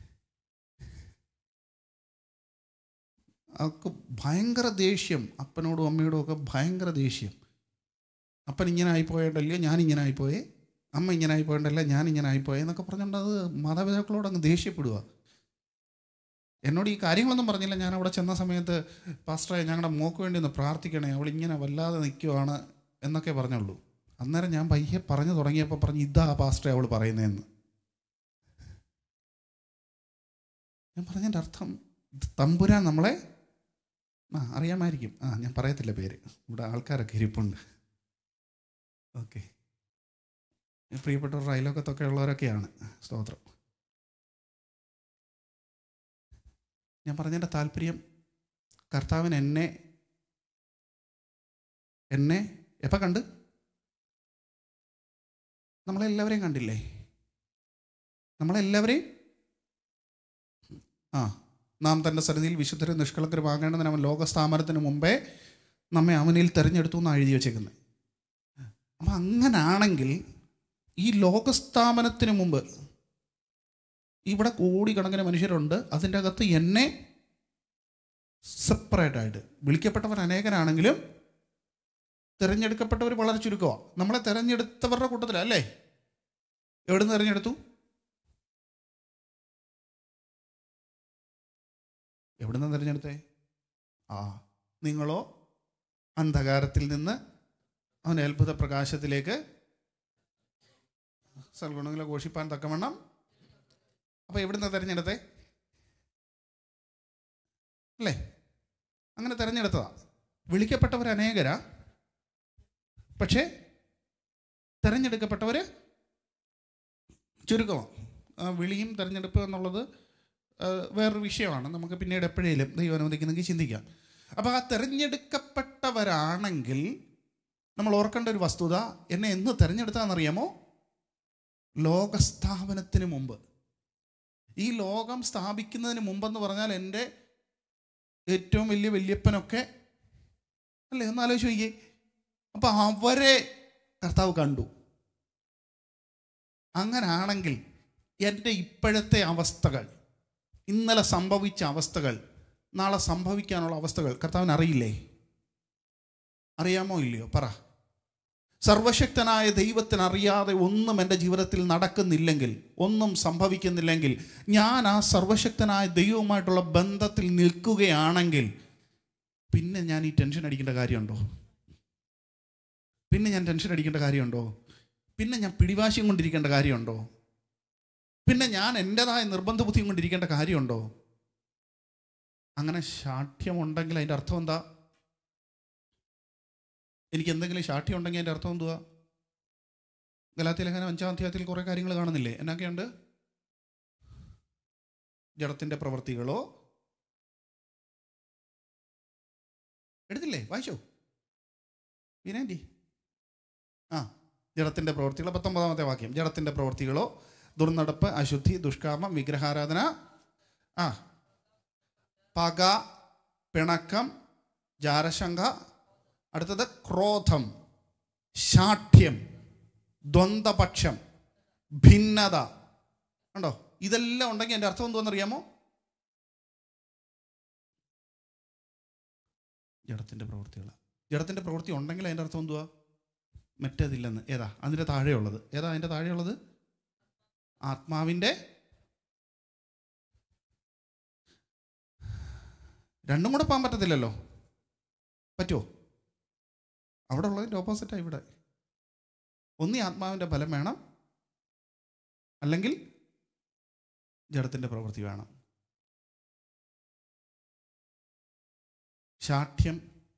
അവർക്ക് ഭയങ്കര ദേഷ്യം അപ്പനോടും അമ്മയോടും ഒക്കെ ഭയങ്കര ദേഷ്യം അപ്പൻ ഇങ്ങനെ ആയിപ്പോയതല്ലയോ ഞാൻ ഇങ്ങനെ ആയിപ്പോയേ അമ്മ ഇങ്ങനെ ആയിപ്പോയതല്ല ഞാൻ ഇങ്ങനെ ആയിപ്പോയേ എന്നൊക്കെ പറഞ്ഞുകൊണ്ട് അത് മാതാപിതാക്കളോട് അങ്ങ് ദേഷ്യപ്പെടുക എന്നോട് ഈ കാര്യങ്ങളൊന്നും പറഞ്ഞില്ല ഞാൻ അവിടെ ചെന്ന സമയത്ത് പാസ്റ്ററെ ഞങ്ങളുടെ മോക്ക് വേണ്ടി ഒന്ന് പ്രാർത്ഥിക്കണേ അവൾ ഇങ്ങനെ വല്ലാതെ നിൽക്കുവാണ് എന്നൊക്കെ പറഞ്ഞുള്ളൂ അന്നേരം ഞാൻ പയ്യെ പറഞ്ഞു തുടങ്ങിയപ്പോൾ പറഞ്ഞു ഇതാ പാസ്റ്ററെ അവൾ പറയുന്നതെന്ന് ഞാൻ പറഞ്ഞതിൻ്റെ അർത്ഥം തമ്പുരാൻ നമ്മളെ ആ അറിയാമായിരിക്കും ആ ഞാൻ പറയത്തില്ല പേര് ഇവിടെ ആൾക്കാരൊക്കെ ഇരിപ്പുണ്ട് ഓക്കെ പ്രിയപ്പെട്ടവർ അയലോക്കത്തൊക്കെ ഉള്ളവരൊക്കെയാണ് സ്തോത്രം ഞാൻ പറഞ്ഞതിൻ്റെ താല്പര്യം കർത്താവിന് എന്നെ എന്നെ എപ്പോൾ കണ്ട് നമ്മളെല്ലാവരെയും കണ്ടില്ലേ നമ്മളെല്ലാവരെയും ആ നാം തൻ്റെ സന്നിധിയിൽ വിശുദ്ധരും നിഷ്കളങ്കരുമാകേണ്ടതിന് അവൻ ലോകസ്ഥാപനത്തിന് മുമ്പേ നമ്മെ അവനിൽ തിരഞ്ഞെടുത്തു എന്നാണ് എഴുതി വച്ചേക്കുന്നത് അപ്പം അങ്ങനാണെങ്കിൽ ഈ ലോകസ്ഥാപനത്തിന് മുമ്പ് ഇവിടെ കോടിക്കണക്കിന് മനുഷ്യരുണ്ട് അതിൻ്റെ അകത്ത് എന്നെ സെപ്പറേറ്റ് ആയിട്ട് വിളിക്കപ്പെട്ടവർ അനേകനാണെങ്കിലും തിരഞ്ഞെടുക്കപ്പെട്ടവർ വളരെ ചുരുക്കമാണ് നമ്മളെ തിരഞ്ഞെടുത്തവരുടെ കൂട്ടത്തിലല്ലേ എവിടെ നിന്ന് തിരഞ്ഞെടുത്തു എവിടെ നിന്ന് തിരഞ്ഞെടുത്തേ ആ നിങ്ങളോ അന്ധകാരത്തിൽ നിന്ന് അവൻ അത്ഭുത പ്രകാശത്തിലേക്ക് സൽഗുണങ്ങളെ ഘോഷിപ്പാൻ തക്കവണ്ണം അപ്പോൾ എവിടുന്ന തിരഞ്ഞെടുത്തേ അല്ലേ അങ്ങനെ തിരഞ്ഞെടുത്തതാ വിളിക്കപ്പെട്ടവർ അനേകരാ പക്ഷേ തിരഞ്ഞെടുക്കപ്പെട്ടവർ ചുരുക്കമാണ് ആ വിളിയും തിരഞ്ഞെടുപ്പ് എന്നുള്ളത് ആ, വേറൊരു വിഷയമാണ് നമുക്ക് പിന്നീട് എപ്പോഴേലും ദൈവം അനുവദിക്കുന്നെങ്കിൽ ചിന്തിക്കാം അപ്പോൾ ആ തിരഞ്ഞെടുക്കപ്പെട്ടവരാണെങ്കിൽ നമ്മൾ ഓർക്കേണ്ട ഒരു വസ്തുത എന്നെ എന്ന് തിരഞ്ഞെടുത്താണെന്നറിയാമോ ലോകസ്ഥാപനത്തിന് മുമ്പ് ഈ ലോകം സ്ഥാപിക്കുന്നതിന് മുമ്പെന്ന് പറഞ്ഞാൽ എൻ്റെ ഏറ്റവും വലിയ വല്യപ്പനൊക്കെ അല്ലേ ഒന്ന് ആലോചിച്ച് നോക്കിയേ അപ്പം അവരെ കർത്താവ് കണ്ടു അങ്ങനാണെങ്കിൽ എൻ്റെ ഇപ്പോഴത്തെ അവസ്ഥകൾ ഇന്നലെ സംഭവിച്ച അവസ്ഥകൾ നാളെ സംഭവിക്കാനുള്ള അവസ്ഥകൾ കർത്താവിന് അറിയില്ലേ അറിയാമോ ഇല്ലയോ പറ സർവശക്തനായ ദൈവത്തിന് അറിയാതെ ഒന്നും എൻ്റെ ജീവിതത്തിൽ നടക്കുന്നില്ലെങ്കിൽ ഒന്നും സംഭവിക്കുന്നില്ലെങ്കിൽ ഞാൻ ആ സർവശക്തനായ ദൈവവുമായിട്ടുള്ള ബന്ധത്തിൽ നിൽക്കുകയാണെങ്കിൽ പിന്നെ ഞാൻ ഈ ടെൻഷൻ അടിക്കേണ്ട കാര്യമുണ്ടോ പിന്നെ ഞാൻ ടെൻഷൻ അടിക്കേണ്ട കാര്യമുണ്ടോ പിന്നെ ഞാൻ പിടിവാശിയും കൊണ്ടിരിക്കേണ്ട കാര്യമുണ്ടോ പിന്നെ ഞാൻ എൻ്റെതായ നിർബന്ധ ബുദ്ധിയും കൊണ്ടിരിക്കേണ്ട കാര്യമുണ്ടോ അങ്ങനെ ശാഠ്യമുണ്ടെങ്കിൽ അതിൻ്റെ അർത്ഥം എന്താ എനിക്ക് എന്തെങ്കിലും ശാഠ്യം ഉണ്ടെങ്കിൽ അതിൻ്റെ അർത്ഥം എന്തുവാ ഗലാത്തി ലേഖനം അഞ്ചാം അധ്യായത്തിൽ കുറേ കാര്യങ്ങൾ കാണുന്നില്ലേ എന്നൊക്കെയുണ്ട് ജഡത്തിൻ്റെ പ്രവൃത്തികളോ എടുത്തില്ലേ വായിച്ചോ വിനാൻറ്റി ആ ജഡത്തിൻ്റെ പ്രവൃത്തികളോ പത്തൊമ്പതാമത്തെ വാക്യം ജഡത്തിൻ്റെ പ്രവൃത്തികളോ ദുർനടപ്പ് അശുദ്ധി ദുഷ്കാമം വിഗ്രഹാരാധന ആ പക പിണക്കം ജാരശങ്ക അടുത്തത് ക്രോധം ശാഠ്യം ദ്വന്ദ്പക്ഷം ഭിന്നത ഉണ്ടോ ഇതെല്ലാം ഉണ്ടെങ്കിൽ എൻ്റെ അർത്ഥം എന്തുവെന്നറിയാമോ ജഡത്തിൻ്റെ പ്രവൃത്തികൾ ജഡത്തിൻ്റെ പ്രവൃത്തി ഉണ്ടെങ്കിൽ അതിൻ്റെ അർത്ഥം എന്തുവാ മറ്റേതില്ലെന്ന് ഏതാ അതിൻ്റെ താഴെയുള്ളത് ഏതാ അതിൻ്റെ താഴെയുള്ളത് ആത്മാവിൻ്റെ രണ്ടും കൂടെ പോകാൻ പറ്റത്തില്ലല്ലോ പറ്റുമോ അവിടെ ഉള്ളതിൻ്റെ ഓപ്പോസിറ്റാണ് ഇവിടെ ഒന്നി ആത്മാവിൻ്റെ ഫലം വേണം അല്ലെങ്കിൽ ജഡത്തിൻ്റെ പ്രവൃത്തി വേണം ശാഠ്യം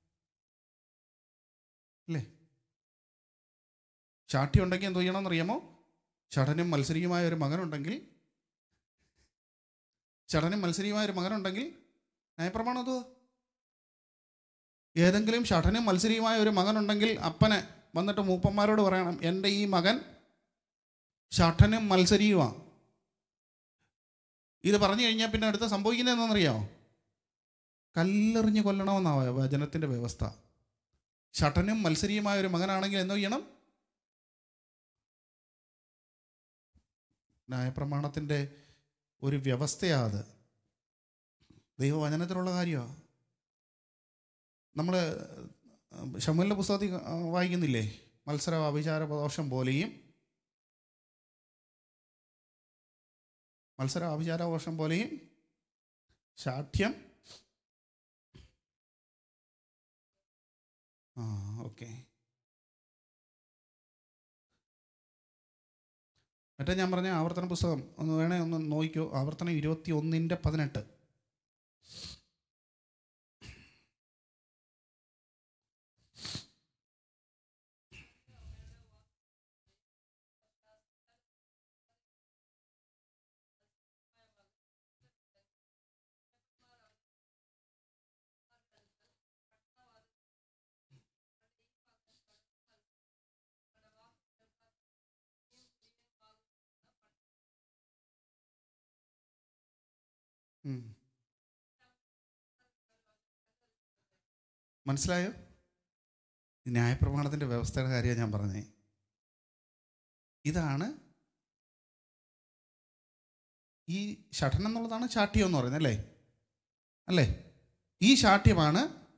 അല്ലേ ശാഠ്യം ഉണ്ടെങ്കിൽ എന്ത് ചെയ്യണമെന്നറിയാമോ ചടനും മത്സരിയുമായ ഒരു മകനുണ്ടെങ്കിൽ ചടനും മത്സരിയുമായ ഒരു മകനുണ്ടെങ്കിൽ ന്യായപ്രമാണം അത് ഏതെങ്കിലും ഷഠനും മത്സരിയുമായ ഒരു മകനുണ്ടെങ്കിൽ അപ്പനെ വന്നിട്ട് മൂപ്പന്മാരോട് പറയണം എൻ്റെ ഈ മകൻ ഷഠനും മത്സരിയുമാണ് ഇത് പറഞ്ഞു കഴിഞ്ഞാൽ പിന്നെ അടുത്ത സംഭവിക്കുന്നത് എന്താണെന്നറിയാമോ കല്ലെറിഞ്ഞ് കൊല്ലണമെന്നാണ് വചനത്തിൻ്റെ വ്യവസ്ഥ ഷഠനും മത്സരിയുമായ ഒരു മകനാണെങ്കിൽ എന്ത് ചെയ്യണം ന്യായപ്രമാണത്തിൻ്റെ ഒരു വ്യവസ്ഥയാണ് അത് ദൈവവചനത്തിലുള്ള കാര്യമാണ് നമ്മൾ ഷമുലിൻ്റെ പുസ്തകത്തിൽ ആ, വായിക്കുന്നില്ലേ മത്സര അഭിചാര ദോഷം പോലെയും മത്സര അഭിചാര ദോഷം പോലെയും ശാഠ്യം ആ ഓക്കെ മറ്റേ ഞാൻ പറഞ്ഞ ആവർത്തന പുസ്തകം ഒന്ന് വേണേ ഒന്ന് നോക്കിക്കോ ആവർത്തനം ഇരുപത്തി ഒന്നിൻ്റെ പതിനെട്ട് ഉം. മനസ്സിലായോ ഇത് ന്യായപ്രമാണത്തിൻ്റെ വ്യവസ്ഥയുടെ കാര്യമാണ് ഞാൻ പറഞ്ഞത് ഇതാണ് ഈ ഷഠനം എന്നുള്ളതാണ് ശാഠ്യം എന്ന് പറയുന്നത് അല്ലേ അല്ലേ ഈ ശാഠ്യമാണ്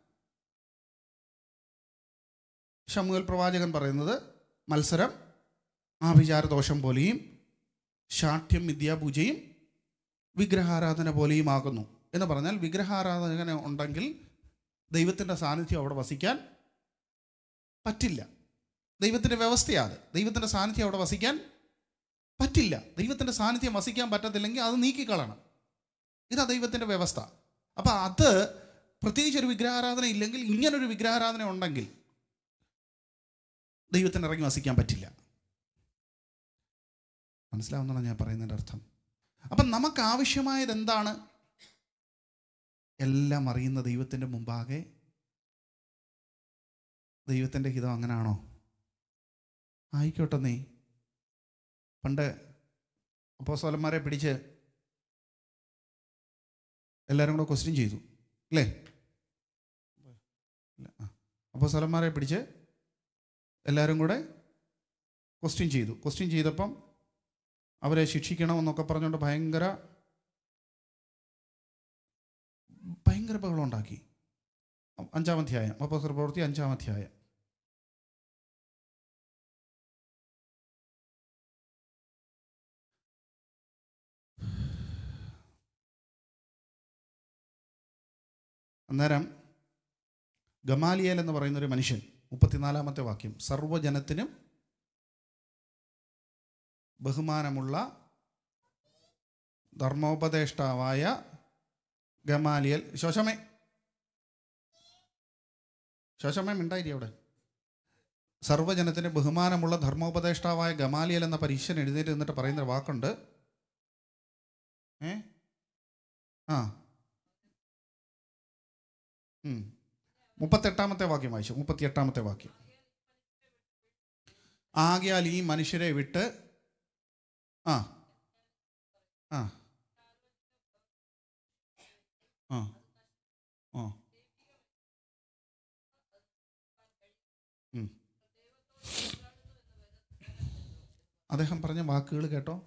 ഷമുവൽ പ്രവാചകൻ പറയുന്നത് മത്സരം ആഭിചാരദോഷം പോലെയും ശാഠ്യം വിദ്യാപൂജയും വിഗ്രഹാരാധന പോലെയും ആകുന്നു എന്ന് പറഞ്ഞാൽ വിഗ്രഹാരാധന ഉണ്ടെങ്കിൽ ദൈവത്തിൻ്റെ സാന്നിധ്യം അവിടെ വസിക്കാൻ പറ്റില്ല ദൈവത്തിൻ്റെ വ്യവസ്ഥയാണ് അത് ദൈവത്തിൻ്റെ സാന്നിധ്യം അവിടെ വസിക്കാൻ പറ്റില്ല ദൈവത്തിൻ്റെ സാന്നിധ്യം വസിക്കാൻ പറ്റത്തില്ലെങ്കിൽ അത് നീക്കിക്കളയണം ഇതാ ദൈവത്തിൻ്റെ വ്യവസ്ഥ അപ്പം അത് പ്രത്യേകിച്ച് ഒരു വിഗ്രഹാരാധന ഇല്ലെങ്കിൽ ഇങ്ങനൊരു വിഗ്രഹാരാധന ഉണ്ടെങ്കിൽ ദൈവത്തിന് ഇറങ്ങി വസിക്കാൻ പറ്റില്ല മനസ്സിലാവുന്നതാണ് ഞാൻ പറയുന്നതിൻ്റെ അർത്ഥം അപ്പം നമുക്ക് ആവശ്യമായത് എന്താണ് എല്ലാം അറിയുന്ന ദൈവത്തിൻ്റെ മുമ്പാകെ ദൈവത്തിൻ്റെ ഹിതം അങ്ങനാണോ ആയിക്കോട്ടെ നീ പണ്ട് അപ്പോസ്തലന്മാരെ പിടിച്ച് എല്ലാവരും കൂടെ ക്വസ്റ്റ്യൻ ചെയ്തു അല്ലേ അപ്പോസ്തലന്മാരെ പിടിച്ച് എല്ലാവരും കൂടെ ക്വസ്റ്റ്യൻ ചെയ്തു ക്വസ്റ്റ്യൻ ചെയ്തപ്പം അവരെ ശിക്ഷിക്കണമെന്നൊക്കെ പറഞ്ഞുകൊണ്ട് ഭയങ്കര ഭയങ്കര ബഹളം ഉണ്ടാക്കി അഞ്ചാം അധ്യായം അപ്പോസ്തല പ്രവൃത്തി അഞ്ചാം അധ്യായം അന്നേരം ഗമാലിയേൽ എന്ന് പറയുന്ന ഒരു മനുഷ്യൻ മുപ്പത്തിനാലാമത്തെ വാക്യം സർവ്വജനത്തിനും ബഹുമാനമുള്ള ധർമ്മോപദേഷ്ടാവായ ഗമാലിയൽ ശോശമേ ശോശമേ മിണ്ടായിരി അവിടെ സർവ്വജനത്തിന് ബഹുമാനമുള്ള ധർമ്മോപദേഷ്ടാവായ ഗമാലിയൽ എന്ന പരീക്ഷൻ എഴുന്നേറ്റ് നിന്നിട്ട് പറയുന്ന ഒരു വാക്കുണ്ട് ഏ ആ ഉം. മുപ്പത്തെട്ടാമത്തെ വാക്യം വായിച്ചു മുപ്പത്തിയെട്ടാമത്തെ വാക്യം ആകയാൽ ഈ മനുഷ്യരെ വിട്ട് ആ ആ ആ ആ ഉം. അദ്ദേഹം പറഞ്ഞ വാക്കുകൾ കേട്ടോ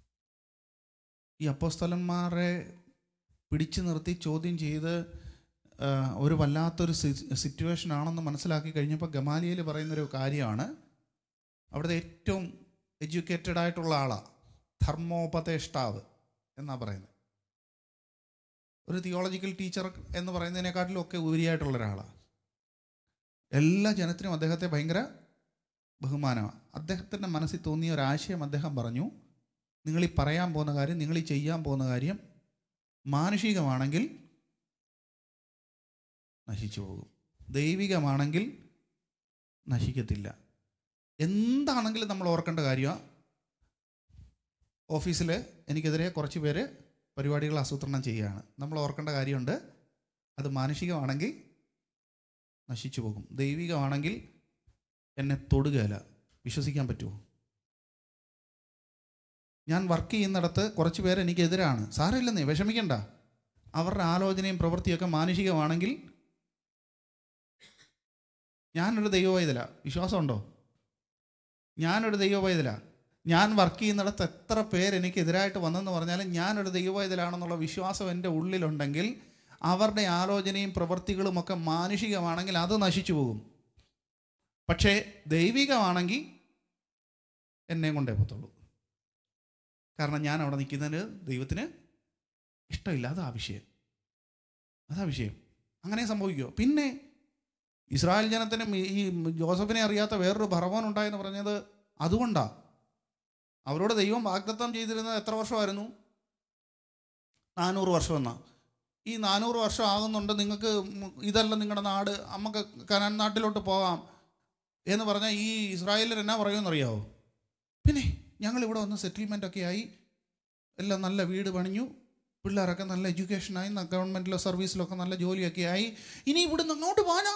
ഈ അപ്പോസ്തലന്മാരെ പിടിച്ചു നിർത്തി ചോദ്യം ചെയ്ത് ആ, ഒരു വല്ലാത്തൊരു സിറ്റുവേഷൻ ആണെന്ന് മനസ്സിലാക്കി കഴിഞ്ഞപ്പോൾ ഗമാലിയയിൽ പറയുന്നൊരു കാര്യമാണ് അവിടുത്തെ ഏറ്റവും എഡ്യൂക്കേറ്റഡ് ആയിട്ടുള്ള ആളാണ് ധർമ്മോപദേഷ്ടാവ് എന്നാണ് പറയുന്നത് ഒരു തിയോളജിക്കൽ ടീച്ചർ എന്ന് പറയുന്നതിനെക്കാട്ടിലും ഒക്കെ ഉപരിയായിട്ടുള്ള ഒരാളാണ് എല്ലാ ജനത്തിനും അദ്ദേഹത്തെ ഭയങ്കര ബഹുമാനമാണ് അദ്ദേഹത്തിൻ്റെ മനസ്സിൽ തോന്നിയ ഒരാശയം അദ്ദേഹം പറഞ്ഞു നിങ്ങൾ ഈ പറയാൻ പോകുന്ന കാര്യം നിങ്ങൾ ഈ ചെയ്യാൻ പോകുന്ന കാര്യം മാനുഷികമാണെങ്കിൽ നശിച്ചു പോകും ദൈവികമാണെങ്കിൽ നശിക്കത്തില്ല എന്താണെങ്കിലും നമ്മൾ ഓർക്കേണ്ട കാര്യമാണ് ഓഫീസിൽ എനിക്കെതിരെ കുറച്ച് പേര് പരിപാടികൾ ആസൂത്രണം ചെയ്യുകയാണ് നമ്മൾ ഓർക്കേണ്ട കാര്യമുണ്ട് അത് മാനുഷികമാണെങ്കിൽ നശിച്ചു പോകും ദൈവികമാണെങ്കിൽ എന്നെ തൊടുകയില്ല വിശ്വസിക്കാൻ പറ്റുമോ ഞാൻ വർക്ക് ചെയ്യുന്നിടത്ത് കുറച്ച് പേര് എനിക്കെതിരാണ് സാരമില്ലെന്നേ വിഷമിക്കണ്ട അവരുടെ ആലോചനയും പ്രവൃത്തിയൊക്കെ മാനുഷികമാണെങ്കിൽ ഞാനൊരു ദൈവവൈതല വിശ്വാസമുണ്ടോ ഞാനൊരു ദൈവവൈതല ഞാൻ വർക്ക് ചെയ്യുന്നിടത്ത് എത്ര പേര് എനിക്ക് എതിരായിട്ട് വന്നെന്ന് പറഞ്ഞാലും ഞാനൊരു ദൈവവൈതലാണെന്നുള്ള വിശ്വാസം എൻ്റെ ഉള്ളിലുണ്ടെങ്കിൽ അവരുടെ ആലോചനയും പ്രവൃത്തികളും ഒക്കെ മാനുഷികമാണെങ്കിൽ അത് നശിച്ചു പോകും പക്ഷേ ദൈവികമാണെങ്കിൽ എന്നെ കൊണ്ടേ പോത്തുള്ളൂ കാരണം ഞാൻ അവിടെ നിൽക്കുന്നതിന് ദൈവത്തിന് ഇഷ്ടമില്ല അതാ വിഷയം അതാ വിഷയം അങ്ങനെ സംഭവിക്കുമോ പിന്നെ ഇസ്രായേൽ ജനത്തിന് ഈ ജോസഫിനെ അറിയാത്ത വേറൊരു ഭർവോൻ ഉണ്ടായെന്ന് പറഞ്ഞത് അതുകൊണ്ടാ അവരോട് ദൈവം വാഗ്ദത്തം ചെയ്തിരുന്നത് എത്ര വർഷമായിരുന്നു നാനൂറ് വർഷം എന്നാ ഈ നാനൂറ് വർഷം ആകുന്നുണ്ട് നിങ്ങൾക്ക് ഇതല്ല നിങ്ങളുടെ നാട് നമുക്ക് കനാൻ നാട്ടിലോട്ട് പോകാം എന്ന് പറഞ്ഞാൽ ഈ ഇസ്രായേലിൽ എന്നാ പറയുമെന്നറിയാവോ പിന്നെ ഞങ്ങൾ ഇവിടെ വന്ന് സെറ്റിൽമെൻ്റ് ഒക്കെ ആയി എല്ലാം നല്ല വീട് പണിഞ്ഞു പിള്ളേരൊക്കെ നല്ല എഡ്യൂക്കേഷനായി ഗവൺമെൻറ്റിലോ സർവീസിലൊക്കെ നല്ല ജോലിയൊക്കെ ആയി ഇനി ഇവിടുന്ന് അങ്ങോട്ട് പോകാനാ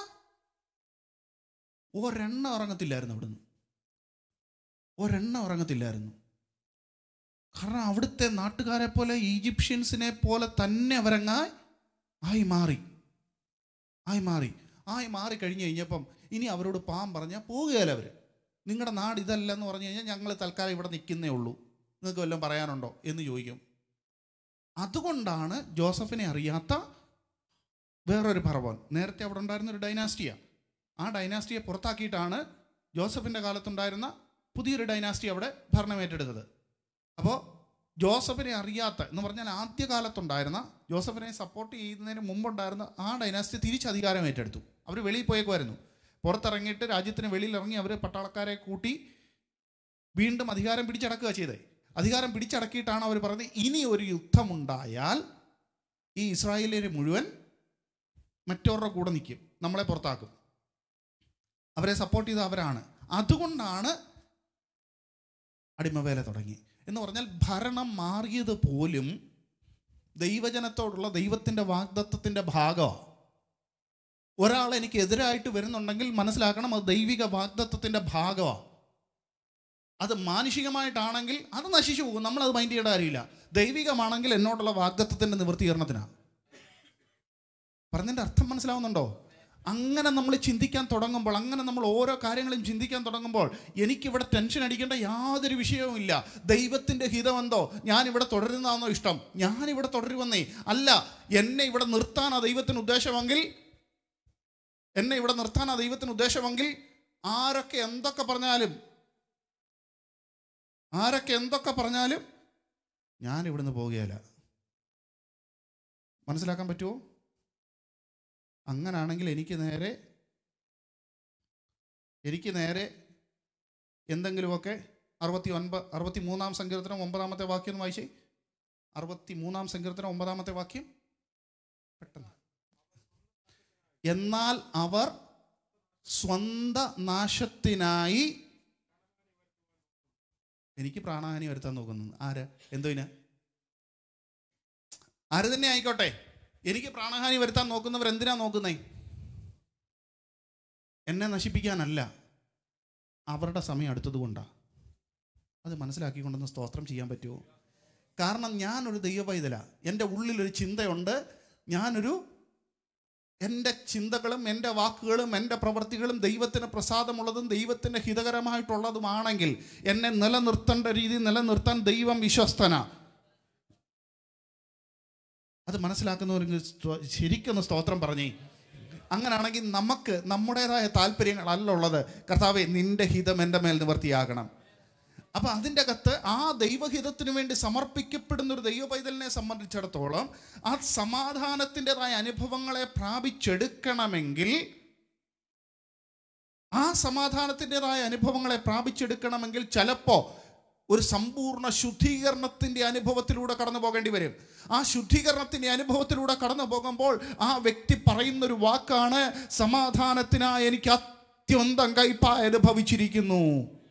ഒരെണ്ണം ഇറങ്ങത്തില്ലായിരുന്നു അവിടുന്ന് ഒരെണ്ണം ഇറങ്ങത്തില്ലായിരുന്നു കാരണം അവിടുത്തെ നാട്ടുകാരെ പോലെ ഈജിപ്ഷ്യൻസിനെ പോലെ തന്നെ അവരങ്ങായി ആയി മാറി ആയി മാറി ആയി മാറി കഴിഞ്ഞ് കഴിഞ്ഞപ്പം ഇനി അവരോട് പാം പറഞ്ഞാൽ പോകുകയല്ല അവർ നിങ്ങളുടെ നാട് ഇതല്ല എന്ന് പറഞ്ഞു കഴിഞ്ഞാൽ ഞങ്ങൾ തൽക്കാലം ഇവിടെ നിൽക്കുന്നേ ഉള്ളൂ നിങ്ങൾക്ക് വല്ലതും പറയാനുണ്ടോ എന്ന് ചോദിക്കും അതുകൊണ്ടാണ് ജോസഫിനെ അറിയാത്ത വേറൊരു ഭർവൻ നേരത്തെ അവിടെ ഉണ്ടായിരുന്ന ഒരു ഡൈനാസ്റ്റിയാണ് ആ ഡൈനാസ്റ്റിയെ പുറത്താക്കിയിട്ടാണ് ജോസഫിൻ്റെ കാലത്തുണ്ടായിരുന്ന പുതിയൊരു ഡൈനാസ്റ്റി അവിടെ ഭരണം ഏറ്റെടുത്തത് അപ്പോൾ ജോസഫിനെ അറിയാത്ത എന്ന് പറഞ്ഞാൽ ആദ്യകാലത്തുണ്ടായിരുന്ന ജോസഫിനെ സപ്പോർട്ട് ചെയ്യുന്നതിന് മുമ്പുണ്ടായിരുന്ന ആ ഡൈനാസ്റ്റി തിരിച്ച് അധികാരം ഏറ്റെടുത്തു അവർ വെളിയിൽ പോയേക്കുമായിരുന്നു പുറത്തിറങ്ങിയിട്ട് രാജ്യത്തിന് വെളിയിൽ ഇറങ്ങി അവർ പട്ടാളക്കാരെ കൂട്ടി വീണ്ടും അധികാരം പിടിച്ചടക്കുക ചെയ്തേ അധികാരം പിടിച്ചടക്കിയിട്ടാണ് അവർ പറഞ്ഞത് ഇനി ഒരു യുദ്ധമുണ്ടായാൽ ഈ ഇസ്രായേലിനെ മുഴുവൻ മറ്റവരുടെ കൂടെ നിൽക്കും നമ്മളെ പുറത്താക്കും അവരെ സപ്പോർട്ട് ചെയ്ത അവരാണ് അതുകൊണ്ടാണ് അടിമവേല തുടങ്ങി എന്ന് പറഞ്ഞാൽ ഭരണം മാറിയത് പോലും ദൈവജനത്തോടുള്ള ദൈവത്തിൻ്റെ വാഗ്ദത്വത്തിൻ്റെ ഭാഗമാണ് ഒരാൾ എനിക്ക് എതിരായിട്ട് വരുന്നുണ്ടെങ്കിൽ മനസ്സിലാക്കണം അത് ദൈവിക വാഗ്ദത്വത്തിൻ്റെ ഭാഗമാണ് അത് മാനുഷികമായിട്ടാണെങ്കിൽ അത് നശിച്ചു പോകും നമ്മളത് മൈൻഡ് ചെയ്യേണ്ട കാര്യമില്ല ദൈവികമാണെങ്കിൽ എന്നോടുള്ള വാഗ്ദത്വത്തിൻ്റെ നിവൃത്തീകരണത്തിനാണ് പറഞ്ഞതിൻ്റെ അർത്ഥം മനസ്സിലാവുന്നുണ്ടോ അങ്ങനെ നമ്മൾ ചിന്തിക്കാൻ തുടങ്ങുമ്പോൾ അങ്ങനെ നമ്മൾ ഓരോ കാര്യങ്ങളും ചിന്തിക്കാൻ തുടങ്ങുമ്പോൾ എനിക്കിവിടെ ടെൻഷൻ അടിക്കേണ്ട യാതൊരു വിഷയവുമില്ല ദൈവത്തിൻ്റെ ഹിതമെന്തോ ഞാനിവിടെ തുടരുന്നതാണോ ഇഷ്ടം ഞാനിവിടെ തുടരുമെന്നേ അല്ല എന്നെ ഇവിടെ നിർത്താനാ ദൈവത്തിന് ഉദ്ദേശമെങ്കിൽ എന്നെ ഇവിടെ നിർത്താനാ ദൈവത്തിന് ഉദ്ദേശമെങ്കിൽ ആരൊക്കെ എന്തൊക്കെ പറഞ്ഞാലും ആരൊക്കെ എന്തൊക്കെ പറഞ്ഞാലും ഞാൻ ഇവിടുന്ന് പോവുകയല്ല മനസ്സിലാക്കാൻ പറ്റുമോ അങ്ങനാണെങ്കിൽ എനിക്ക് നേരെ എനിക്ക് നേരെ എന്തെങ്കിലുമൊക്കെ അറുപത്തി ഒൻപത് അറുപത്തി മൂന്നാം സങ്കീർത്തനം ഒമ്പതാമത്തെ വാക്യം ഒന്ന് വായിച്ചേ അറുപത്തി മൂന്നാം സങ്കീർത്തനം ഒമ്പതാമത്തെ വാക്യം പെട്ടെന്ന് എന്നാൽ അവർ സ്വന്ത നാശത്തിനായി എനിക്ക് പ്രാണഹാനി വരുത്താൻ നോക്കുന്നു ആര് എന്തോയിന് ആര് തന്നെ ആയിക്കോട്ടെ എനിക്ക് പ്രാണഹാനി വരുത്താൻ നോക്കുന്നവർ എന്തിനാ നോക്കുന്നേ എന്നെ നശിപ്പിക്കാനല്ല അവരുടെ സമയം അടുത്തത് കൊണ്ടാണ് അത് മനസ്സിലാക്കിക്കൊണ്ടൊന്ന് സ്തോത്രം ചെയ്യാൻ പറ്റുമോ കാരണം ഞാനൊരു ദൈവപൈതല എൻ്റെ ഉള്ളിലൊരു ചിന്തയുണ്ട് ഞാനൊരു എൻ്റെ ചിന്തകളും എൻ്റെ വാക്കുകളും എൻ്റെ പ്രവൃത്തികളും ദൈവത്തിന് പ്രസാദമുള്ളതും ദൈവത്തിന് ഹിതകരമായിട്ടുള്ളതുമാണെങ്കിൽ എന്നെ നിലനിർത്തേണ്ട രീതി നിലനിർത്താൻ ദൈവം വിശ്വസ്തന അത് മനസ്സിലാക്കുന്നവർക്ക് സ്തോ- ശരിക്കൊന്ന് സ്തോത്രം പറഞ്ഞേ അങ്ങനാണെങ്കിൽ നമുക്ക് നമ്മുടേതായ താല്പര്യങ്ങളല്ല ഉള്ളത് കർത്താവെ നിന്റെ ഹിതം എൻ്റെ മേൽ നിവർത്തിയാകണം അപ്പം അതിൻ്റെ അകത്ത് ആ ദൈവഹിതത്തിന് വേണ്ടി സമർപ്പിക്കപ്പെടുന്ന ഒരു ദൈവ പൈതലിനെ സംബന്ധിച്ചിടത്തോളം ആ സമാധാനത്തിൻ്റെതായ അനുഭവങ്ങളെ പ്രാപിച്ചെടുക്കണമെങ്കിൽ ആ സമാധാനത്തിൻ്റെതായ അനുഭവങ്ങളെ പ്രാപിച്ചെടുക്കണമെങ്കിൽ ചിലപ്പോൾ ഒരു സമ്പൂർണ്ണ ശുദ്ധീകരണത്തിൻ്റെ അനുഭവത്തിലൂടെ കടന്നു പോകേണ്ടി വരും ആ ശുദ്ധീകരണത്തിൻ്റെ അനുഭവത്തിലൂടെ കടന്നു പോകുമ്പോൾ ആ വ്യക്തി പറയുന്നൊരു വാക്കാണ് സമാധാനത്തിനായി എനിക്ക് അത്യന്തം കൈപ്പായ അനുഭവിച്ചിരിക്കുന്നു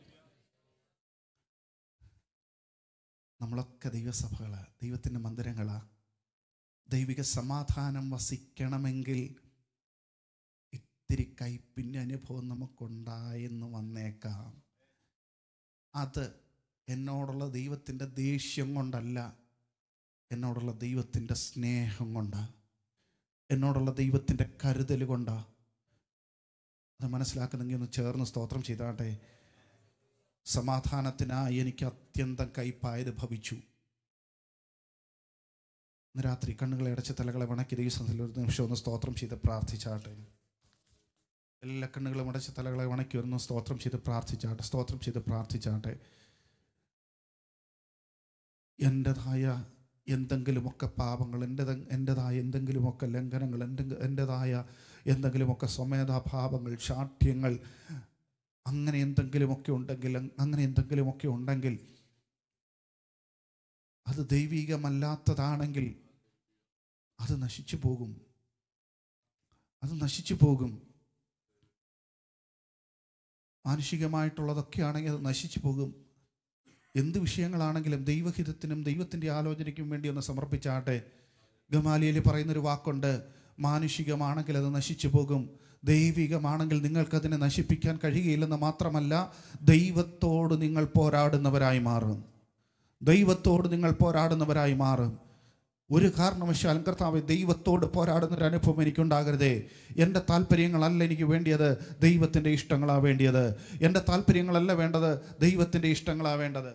നമ്മളൊക്കെ ദൈവസഭകളാ ദൈവത്തിൻ്റെ മന്ദിരങ്ങളാ ദൈവിക സമാധാനം വസിക്കണമെങ്കിൽ ഇത്തിരി കയ്പിൻ്റെ അനുഭവം നമുക്കുണ്ടായെന്ന് വന്നേക്കാം അത് എന്നോടുള്ള ദൈവത്തിൻ്റെ ദേഷ്യം കൊണ്ടല്ല എന്നോടുള്ള ദൈവത്തിൻ്റെ സ്നേഹം കൊണ്ടാ എന്നോടുള്ള ദൈവത്തിൻ്റെ കരുതൽ കൊണ്ടാ അത് മനസ്സിലാക്കുന്നെങ്കിൽ ഒന്ന് ചേർന്ന് സ്തോത്രം ചെയ്താട്ടെ സമാധാനത്തിനായി എനിക്ക് അത്യന്തം കൈപ്പായത് ഭവിച്ചു ഇന്ന് രാത്രി കണ്ണുകളെ അടച്ച തലകളെ വണക്കി ദൈവസത്തിൽ ഒരു നിമിഷം ഒന്ന് സ്തോത്രം ചെയ്ത് പ്രാർത്ഥിച്ചാട്ടെ എല്ലാ കണ്ണുകളും അടച്ച തലകളെ വണക്കി ഒന്ന് സ്തോത്രം ചെയ്ത് പ്രാർത്ഥിച്ചാട്ടെ സ്തോത്രം ചെയ്ത് പ്രാർത്ഥിച്ചാട്ടെ എൻ്റെതായ എന്തെങ്കിലുമൊക്കെ പാപങ്ങൾ എൻ്റെ എൻ്റെതായ എന്തെങ്കിലുമൊക്കെ ലംഘനങ്ങൾ എൻ്റെ എൻ്റെതായ എന്തെങ്കിലുമൊക്കെ സ്വമേധാഭാവങ്ങൾ ശാഠ്യങ്ങൾ അങ്ങനെ എന്തെങ്കിലുമൊക്കെ ഉണ്ടെങ്കിൽ അങ്ങനെ എന്തെങ്കിലുമൊക്കെ ഉണ്ടെങ്കിൽ അത് ദൈവികമല്ലാത്തതാണെങ്കിൽ അത് നശിച്ചു പോകും അത് നശിച്ചു പോകും മാനുഷികമായിട്ടുള്ളതൊക്കെ ആണെങ്കിൽ അത് നശിച്ചു പോകും എന്ത് വിഷയങ്ങളാണെങ്കിലും ദൈവഹിതത്തിനും ദൈവത്തിൻ്റെ ആലോചനയ്ക്കും വേണ്ടി ഒന്ന് സമർപ്പിച്ചാട്ടെ ഗമാലിയിൽ പറയുന്നൊരു വാക്കുണ്ട് മാനുഷികമാണെങ്കിൽ അത് നശിച്ചു പോകും ദൈവികമാണെങ്കിൽ നിങ്ങൾക്കതിനെ നശിപ്പിക്കാൻ കഴിയുകയില്ലെന്ന് മാത്രമല്ല ദൈവത്തോട് നിങ്ങൾ പോരാടുന്നവരായി മാറും ദൈവത്തോട് നിങ്ങൾ പോരാടുന്നവരായി മാറും ഒരു കാരണവശാലും കർത്താവ് ദൈവത്തോട് പോരാടുന്ന ഒരു അനുഭവം എനിക്കുണ്ടാകരുതേ എൻ്റെ താല്പര്യങ്ങളല്ല എനിക്ക് വേണ്ടിയത് ദൈവത്തിൻ്റെ ഇഷ്ടങ്ങളാണ് വേണ്ടിയത് എൻ്റെ താല്പര്യങ്ങളല്ല വേണ്ടത് ദൈവത്തിൻ്റെ ഇഷ്ടങ്ങളാണ് വേണ്ടത്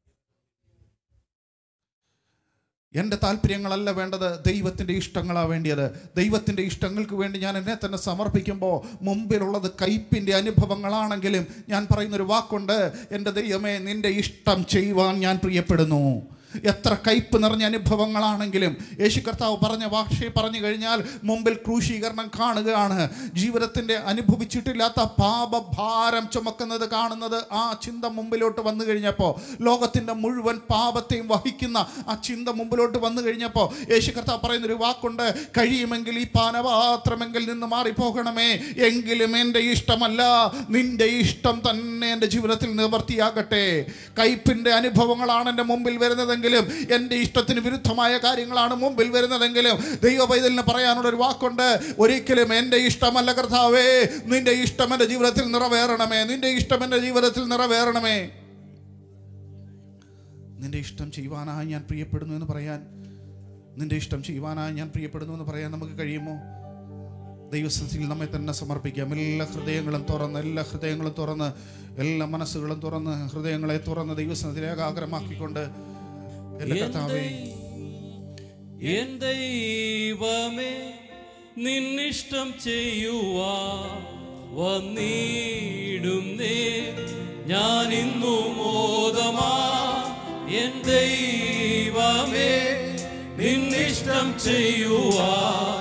എൻ്റെ താല്പര്യങ്ങളല്ല വേണ്ടത് ദൈവത്തിൻ്റെ ഇഷ്ടങ്ങളാണ് വേണ്ടിയത് ദൈവത്തിൻ്റെ ഇഷ്ടങ്ങൾക്ക് വേണ്ടി ഞാൻ എന്നെ തന്നെ സമർപ്പിക്കുമ്പോൾ മുമ്പിലുള്ളത് കയ്പിൻ്റെ അനുഭവങ്ങളാണെങ്കിലും ഞാൻ പറയുന്നൊരു വാക്കുണ്ട് എൻ്റെ ദൈവമേ നിൻ്റെ ഇഷ്ടം ചെയ്യുവാൻ ഞാൻ പ്രിയപ്പെടുന്നു എത്ര കയ്പ് നിറഞ്ഞ അനുഭവങ്ങളാണെങ്കിലും യേശു കർത്താവ് പറഞ്ഞ ഭാഷയെ പറഞ്ഞു കഴിഞ്ഞാൽ മുമ്പിൽ ക്രൂശീകരണം കാണുകയാണ് ജീവിതത്തിൻ്റെ അനുഭവിച്ചിട്ടില്ലാത്ത പാപഭാരം ചുമക്കുന്നത് കാണുന്നത് ആ ചിന്ത മുമ്പിലോട്ട് വന്നു കഴിഞ്ഞപ്പോൾ ലോകത്തിൻ്റെ മുഴുവൻ പാപത്തെയും വഹിക്കുന്ന ആ ചിന്ത മുമ്പിലോട്ട് വന്നു കഴിഞ്ഞപ്പോൾ യേശു കർത്താവ് പറയുന്നൊരു വാക്കുണ്ട് കഴിയുമെങ്കിൽ ഈ പാനപാത്രമെങ്കിൽ നിന്ന് മാറിപ്പോകണമേ എങ്കിലും എൻ്റെ ഇഷ്ടമല്ല നിന്റെ ഇഷ്ടം തന്നെ എൻ്റെ ജീവിതത്തിൽ നിവർത്തിയാകട്ടെ കയ്പിൻ്റെ അനുഭവങ്ങളാണ് എൻ്റെ മുമ്പിൽ വരുന്നതെങ്കിലും എൻ്റെ ഇഷ്ടത്തിന് വിരുദ്ധമായ കാര്യങ്ങളാണ് മുമ്പിൽ വരുന്നതെങ്കിലും ദൈവ പൈതലിന് പറയാനുള്ള ഒരു വാക്കുണ്ട് ഒരിക്കലും എൻ്റെ ഇഷ്ടമല്ല കർത്താവേ നിന്റെ ഇഷ്ടം എൻ്റെ ജീവിതത്തിൽ നിറവേറണമേ നിന്റെ ഇഷ്ടം എൻ്റെ ജീവിതത്തിൽ നിറവേറണമേ നിന്റെ ഇഷ്ടം ചെയ്യുവാനായി ഞാൻ പ്രിയപ്പെടുന്നു എന്ന് പറയാൻ നിന്റെ ഇഷ്ടം ചെയ്യുവാനായി ഞാൻ പ്രിയപ്പെടുന്നു എന്ന് പറയാൻ നമുക്ക് കഴിയുമോ ദൈവസ്ഥിതിയിൽ നമ്മെ തന്നെ സമർപ്പിക്കാം എല്ലാ ഹൃദയങ്ങളും തുറന്ന് എല്ലാ ഹൃദയങ്ങളും തുറന്ന് എല്ലാ മനസ്സുകളും തുറന്ന് ഹൃദയങ്ങളെ തുറന്ന് ദൈവസ്ഥിതിയിൽ ഏകാഗ്രമാക്കിക്കൊണ്ട് എൻ്റെ കർത്താവേ എൻ ദൈവമേ നിന്നിഷ്ടം ചെയ്യുവാ വന്നിടും നേ ഞാൻ ഇന്നു മോദമാ എൻ ദൈവമേ നിന്നിഷ്ടം ചെയ്യുവാ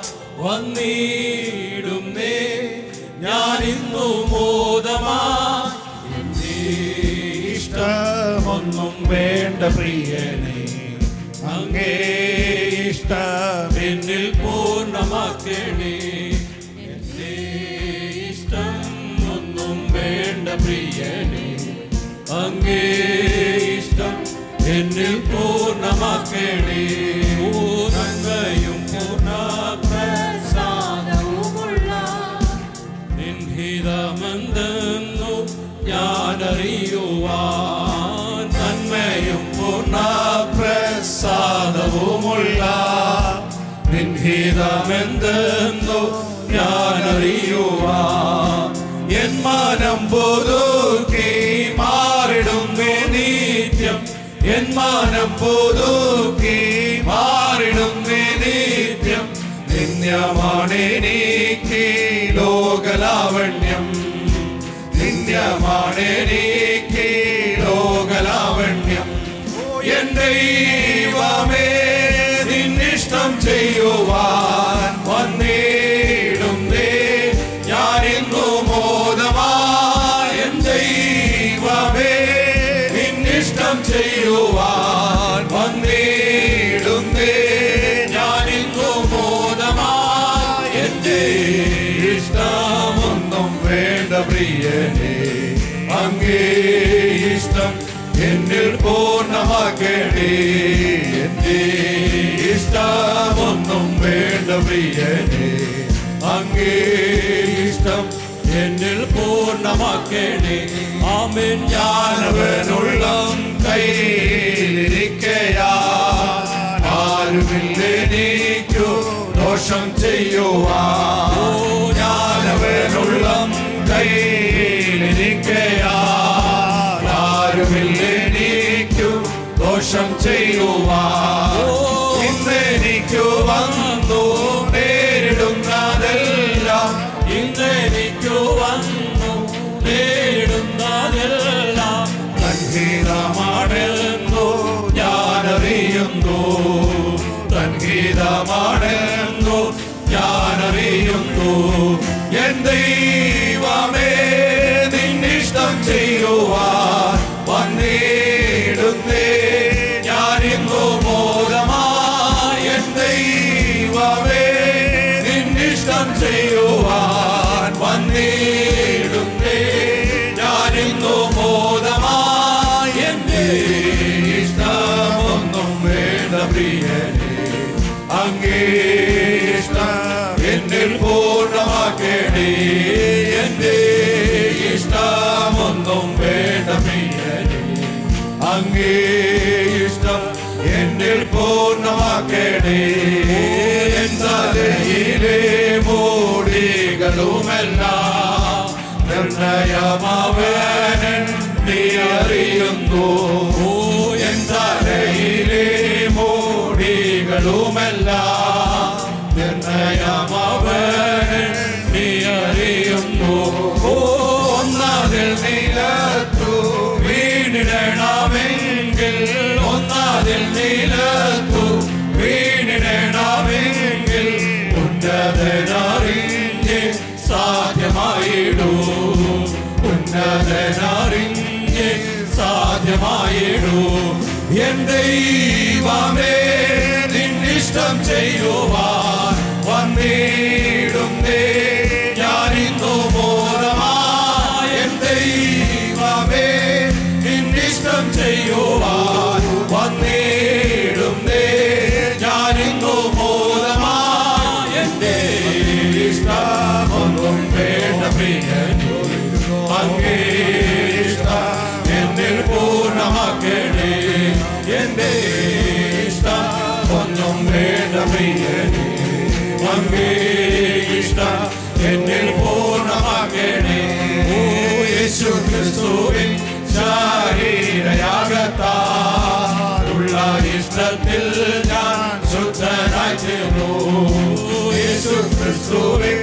വന്നിടും നേ ഞാൻ ഇന്നു മോദമാ എന്റെ ഇഷ്ടമൊന്നും വേണ്ട പ്രിയനേ അങ്ങേ ഇഷ്ടം എന്നിൽ പൂർണ്ണമാക്കണേ എന്റെ ഇഷ്ടം ഒന്നും വേണ്ട പ്രിയനേ അങ്ങേ ഇഷ്ടം എന്നിൽ പൂർണ്ണമാക്കണേ പൂർണ്ണയും പൂർണ്ണ പ്രസാദവുമുള്ള നിൻഹിതമെന്തെന്നു ഞാനറിയുവാൻ നന്മയും പൂർണ്ണ പ്രസാദവുമുള്ള നിൻഹിതമെന്തെന്നു ഞാനറിയുവാൻ എൻ മനം പുതുക്കി മാറിടുന്നേ നിത്യം എൻ മനം പുതുക്കി മാറിടുന്നേ നിത്യം എനിക്ക് ലോകലാവണ്യം എൻ ദൈവമേ നിന്നിഷ്ടം ചെയ്യുവാൻ വന്നിടുന്നേ ഞാനിന്നു മോദമായ എൻ ദൈവമേ നിന്നിഷ്ടം ചെയ്യുവാൻ വന്നിടുന്നേ ഞാനിന്നു മോദമായ എന്റെ ഇഷ്ടമൊന്നും വേണ്ട പ്രിയനേ അങ്ങേ ഇഷ്ടം എന്നിൽ പൂർണ്ണമാക്കണേ എന്റെ ഇഷ്ടമൊന്നും വേണ്ട പ്രിയനേ അങ്ങേ ഇഷ്ടം എന്നിൽ പൂർണ്ണമാക്കണേ ആമേൻ ഞാനവനുള്ള കയ്യിലിരിക്കയാ ആരുമില്ലെനിക്കു ദോഷം ചെയ്യുവാ ഞാനവനുള്ള കയ്യിലിരിക്കയാ ആരുമില്ലെനിക്കു ദോഷം ചെയ്യുവാ ഇന്നെനിക്കു വന്നു നേരിടുന്നതെല്ലാം ഇന്നെനിക്കു വന്നു നേരിടുന്നതെല്ലാം സംഗീതമാണെന്നു ഞാനറിയുന്നു സംഗീതമാണെന്നു ഞാനറിയുന്നു എൻ ദൈവമേ നിന്നിഷ്ടം ചെയ്യുവാൻ വന്നിടുന്നേ ഞാനിന്നു മോദമായ എൻ ദൈവമേ നിന്നിഷ്ടം ചെയ്യുവാൻ വന്നിടുന്നേ ഞാനിന്നു മോദമായ എന്റെ ഇഷ്ടമൊന്നും വേണ്ട പ്രിയനേ അങ്ങേ ഇഷ്ടം എന്നിൽ പൂർണ്ണമാക്കണേ എന്റെ ഇഷ്ടമൊന്നും വേണ്ട പ്രിയനേ അങ്ങേ ഇഷ്ടം എന്നിൽ പൂർണ്ണമാക്കണേ എൻ തലയിലെ മൂടികളുമെല്ലാം നിർണയമാവനൻ നീ അറിയുന്നു എൻ തലയിലെ മൂടികളുമെല്ലാം നിർണയമാവനൻ നീ അറിയുന്നു ഓ ഒന്നതിൽ നിലത്തു വീണിടണമെങ്കിൽ ഒന്നതിൽ നിലത്തു വീണിടണമെങ്കിൽ ഉന്നതനറിഞ്ഞ് സാധ്യമായിടൂ ഉന്നതനറിഞ്ഞ് സാധ്യമായിടൂ എൻ ദൈവമേ നിന്നിഷ്ടം ചെയ്യുവാൻ വന്നിടുന്നേ ഞാനിന്നു മോദമായ എൻ ദൈവമേ നിന്നിഷ്ടം ചെയ്യുവാൻ വന്നിടുന്നേ ഞാനിന്നു മോദമായ എന്റെ ഇഷ്ടമൊന്നും വേണ്ട പ്രിയനേ അങ്ങേ ഇഷ്ടം എന്നിൽ പൂർണ്ണമാക്കണേ എന്റെ ഇഷ്ടം ഒന്നും വേണ്ട പ്രിയനേ അങ്ങേ ഇഷ്ടം എന്നിൽ പൂർണ്ണമാക്കണേ ഓ യേശു ക്രിസ്തുവിൻ ശരീരയാകത്താറുള്ള ഇഷ്ടത്തിൽ ഞാൻ ശുദ്ധനായി തീർന്നു യേശു ക്രിസ്തുവിൻ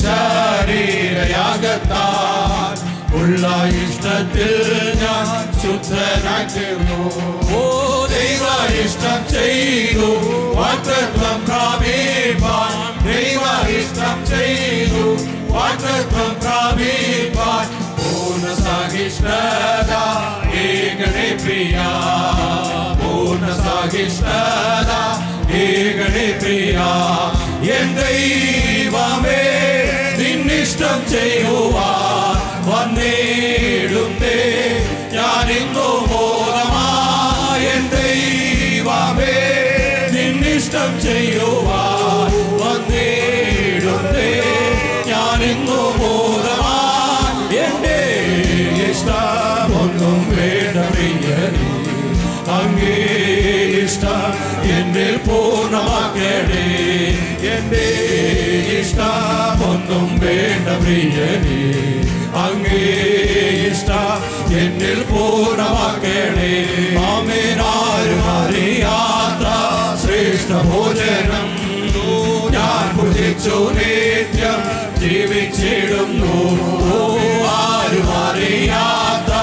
ശരീരയാകത്താൻ ഉള്ള ഇഷ്ടത്തിൽ ഞാൻ ശുദ്ധനായി തീർന്നു ഓ ദൈവ ഇഷ്ടം ചെയ്തു വാക്തത്വം പ്രാപിപ്പാൻ ദൈവ ഇഷ്ടം ചെയ്തു വാക്തത്വം പ്രാപിപ്പാൻ പൂർണ്ണ സഹിഷ്ണുത ഏകണേ പ്രിയ പൂർണ്ണ സഹിഷ്ണുത ഏകണേ പ്രിയ എൻ ദൈവമേ നിന്നിഷ്ടം ചെയ്യുവാൻ വന്നിടുന്നേ ഞാനിന്നു മോദമായ എൻ ദൈവമേ നിന്നിഷ്ടം ചെയ്യുവാൻ വന്നിടുന്നേ ഞാനിന്നു മോദമായ എന്റെ ഇഷ്ടമൊന്നും വേണ്ട പ്രിയനേ അങ്ങേ ഇഷ്ടം എന്നിൽ പൂർണ്ണമാക്കണേ എന്റെ ഇഷ്ടമൊന്നും വേണ്ട പ്രിയനേ അങ്ങേ ഇഷ്ടം എന്നിൽ പൂർണ്ണമാക്കണേ ആമേനാരും അറിയാത്ത ശ്രേഷ്ഠ ഭോജനം ഞാൻ ഭുജിച്ചു നിത്യം ജീവിച്ചിടുന്നു ആരും അറിയാത്ത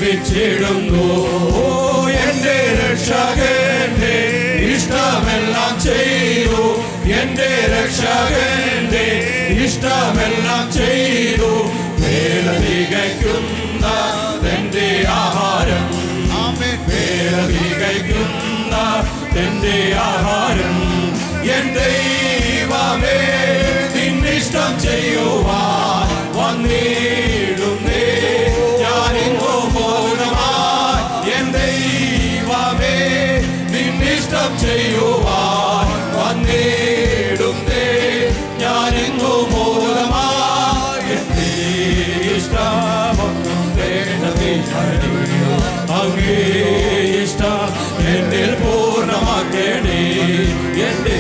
സ്തുതിച്ചിടുന്നു ഓ എന്റെ രക്ഷകന്റെ ഇഷ്ടമെല്ലാം ചെയ്തു എന്റെ രക്ഷകന്റെ ഇഷ്ടമെല്ലാം ചെയ്തു വേല തികയ്ക്കുന്ന എന്റെ ആഹാരം വേല തികയ്ക്കുന്ന എന്റെ ആഹാരം എന്റെ ദൈവമേ നിന്നിഷ്ടം ചെയ്യുവാൻ വന്നിടുന്നേ ഞാനിങ്ങോ മൗനമായി എന്റെ ദൈവമേ നിന്നിഷ്ടം ചെയ്യുവാൻ വന്നിടുന്നേ ഞാനിങ്ങോ മൗനമായി എന്റെ ഇഷ്ടമൊന്നും വേണ്ടതേ അങ്ങേ ഇഷ്ടം എന്നിൽ പൂർണ്ണമാക്കണേ എന്റെ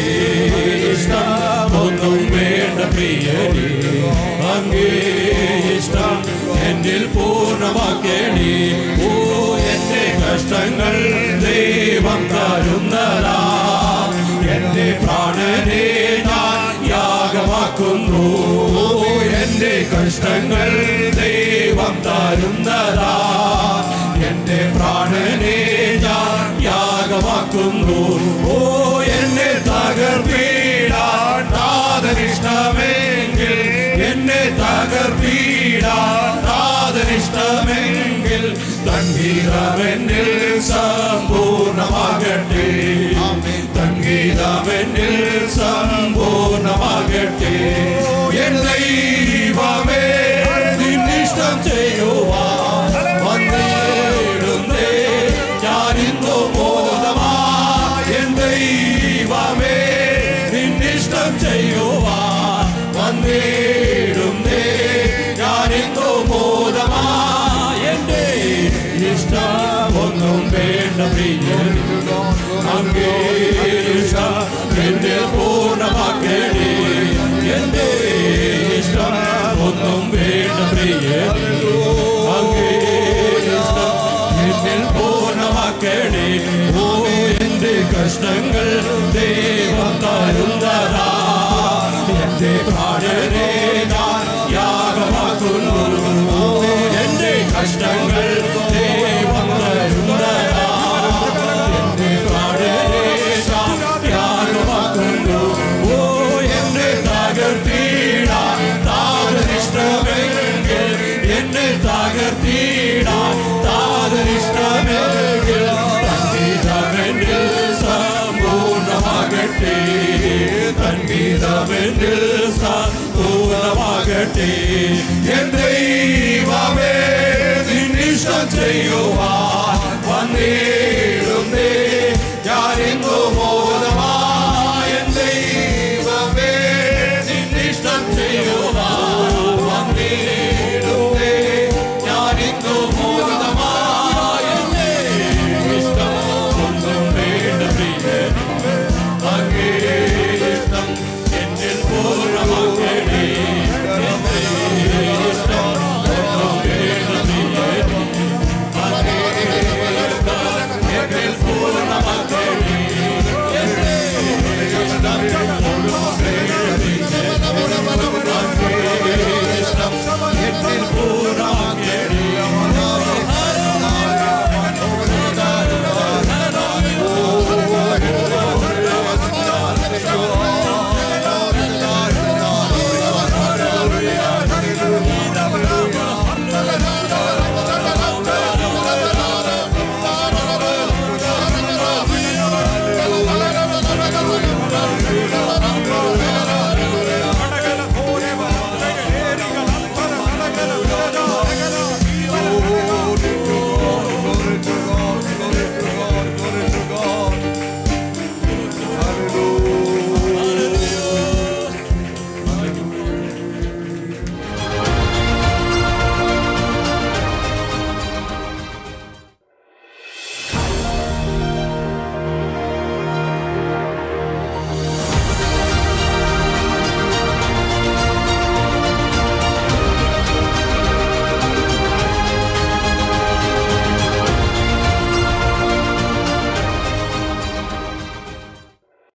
ഇഷ്ടം ഒന്നും വേണ്ട പ്രിയനേ അങ്ങേ ഇഷ്ടം എന്നിൽ പൂർണ്ണമാക്കണേ ഓ എന്റെ കഷ്ടങ്ങൾ ദൈവം തരുന്നതാ എന്റെ പ്രാണനെ ഞാൻ യാഗമാക്കുന്നു ഓ എന്റെ കഷ്ടങ്ങൾ ദൈവം തരുന്നതാ എന്റെ പ്രാണനെ ഞാൻ യാഗമാക്കുന്നു ഓ എന്നെ തകർപ്പീടാൻ താതനിഷ്ടമെങ്കിൽ എന്നെ തകർപ്പീടാൻ താതനിഷ്ടമെങ്കിൽ തങ്കീരമെന്നിൽ സമ്പൂർണമാകട്ടെ തങ്കീരമെന്നിൽ സമ്പൂർണമാകട്ടെ എൻ ദൈവമേ നിന്നിഷ്ടം ചെയ്യുവാൻ വന്നിടുന്നേ ഞാനിന്നു ബോധമായി എൻ ദൈവമേ നിന്നിഷ്ടം ചെയ്യുവാൻ വന്നിടുന്നേ ഞാനിന്നു ബോധമായി എന്റെ ഇഷ്ടമൊന്നും വേണ്ട പ്രിയനോ അങ്ങേ ഇഷ്ടം എന്നെ പൂർണ്ണമാക്കണേ എന്റെ ഇഷ്ടം ഒന്നും വേണ്ട പ്രിയനോ അങ്ങേ ഇഷ്ടം എന്നിൽ പൂർണ്ണമാക്കണേ ഓ എന്റെ കഷ്ടങ്ങൾ ദൈവം തരുന്നതാ എന്റെ പ്രാണനെ ഞാൻ യാഗമാക്കുന്നു ഓ എന്റെ കഷ്ടങ്ങൾ ദൈവം തരുന്നതാ എന്റെ പ്രാണനെ ഞാൻ യാഗമാക്കുന്നു ഓ എന്നെ തകർത്തിടാൻ താതനിഷ്ടമെങ്കിൽ എന്നെ തകർത്തിടാൻ താതനിഷ്ടമെങ്കിൽ തന്നിതമെന്നിൽ സമ്പൂർണ്ണമാകട്ടെ തന്നിതമെന്നിൽ സമ്പൂർണ്ണമാകട്ടെ എൻ ദൈവമേ നിന്നിഷ്ടം ചെയ്യുവാൻ വന്നിടുന്നേ ഞാനിന്നു ബോധമായ എൻ ദൈവമേ നിന്നിഷ്ടം ചെയ്യുവാൻ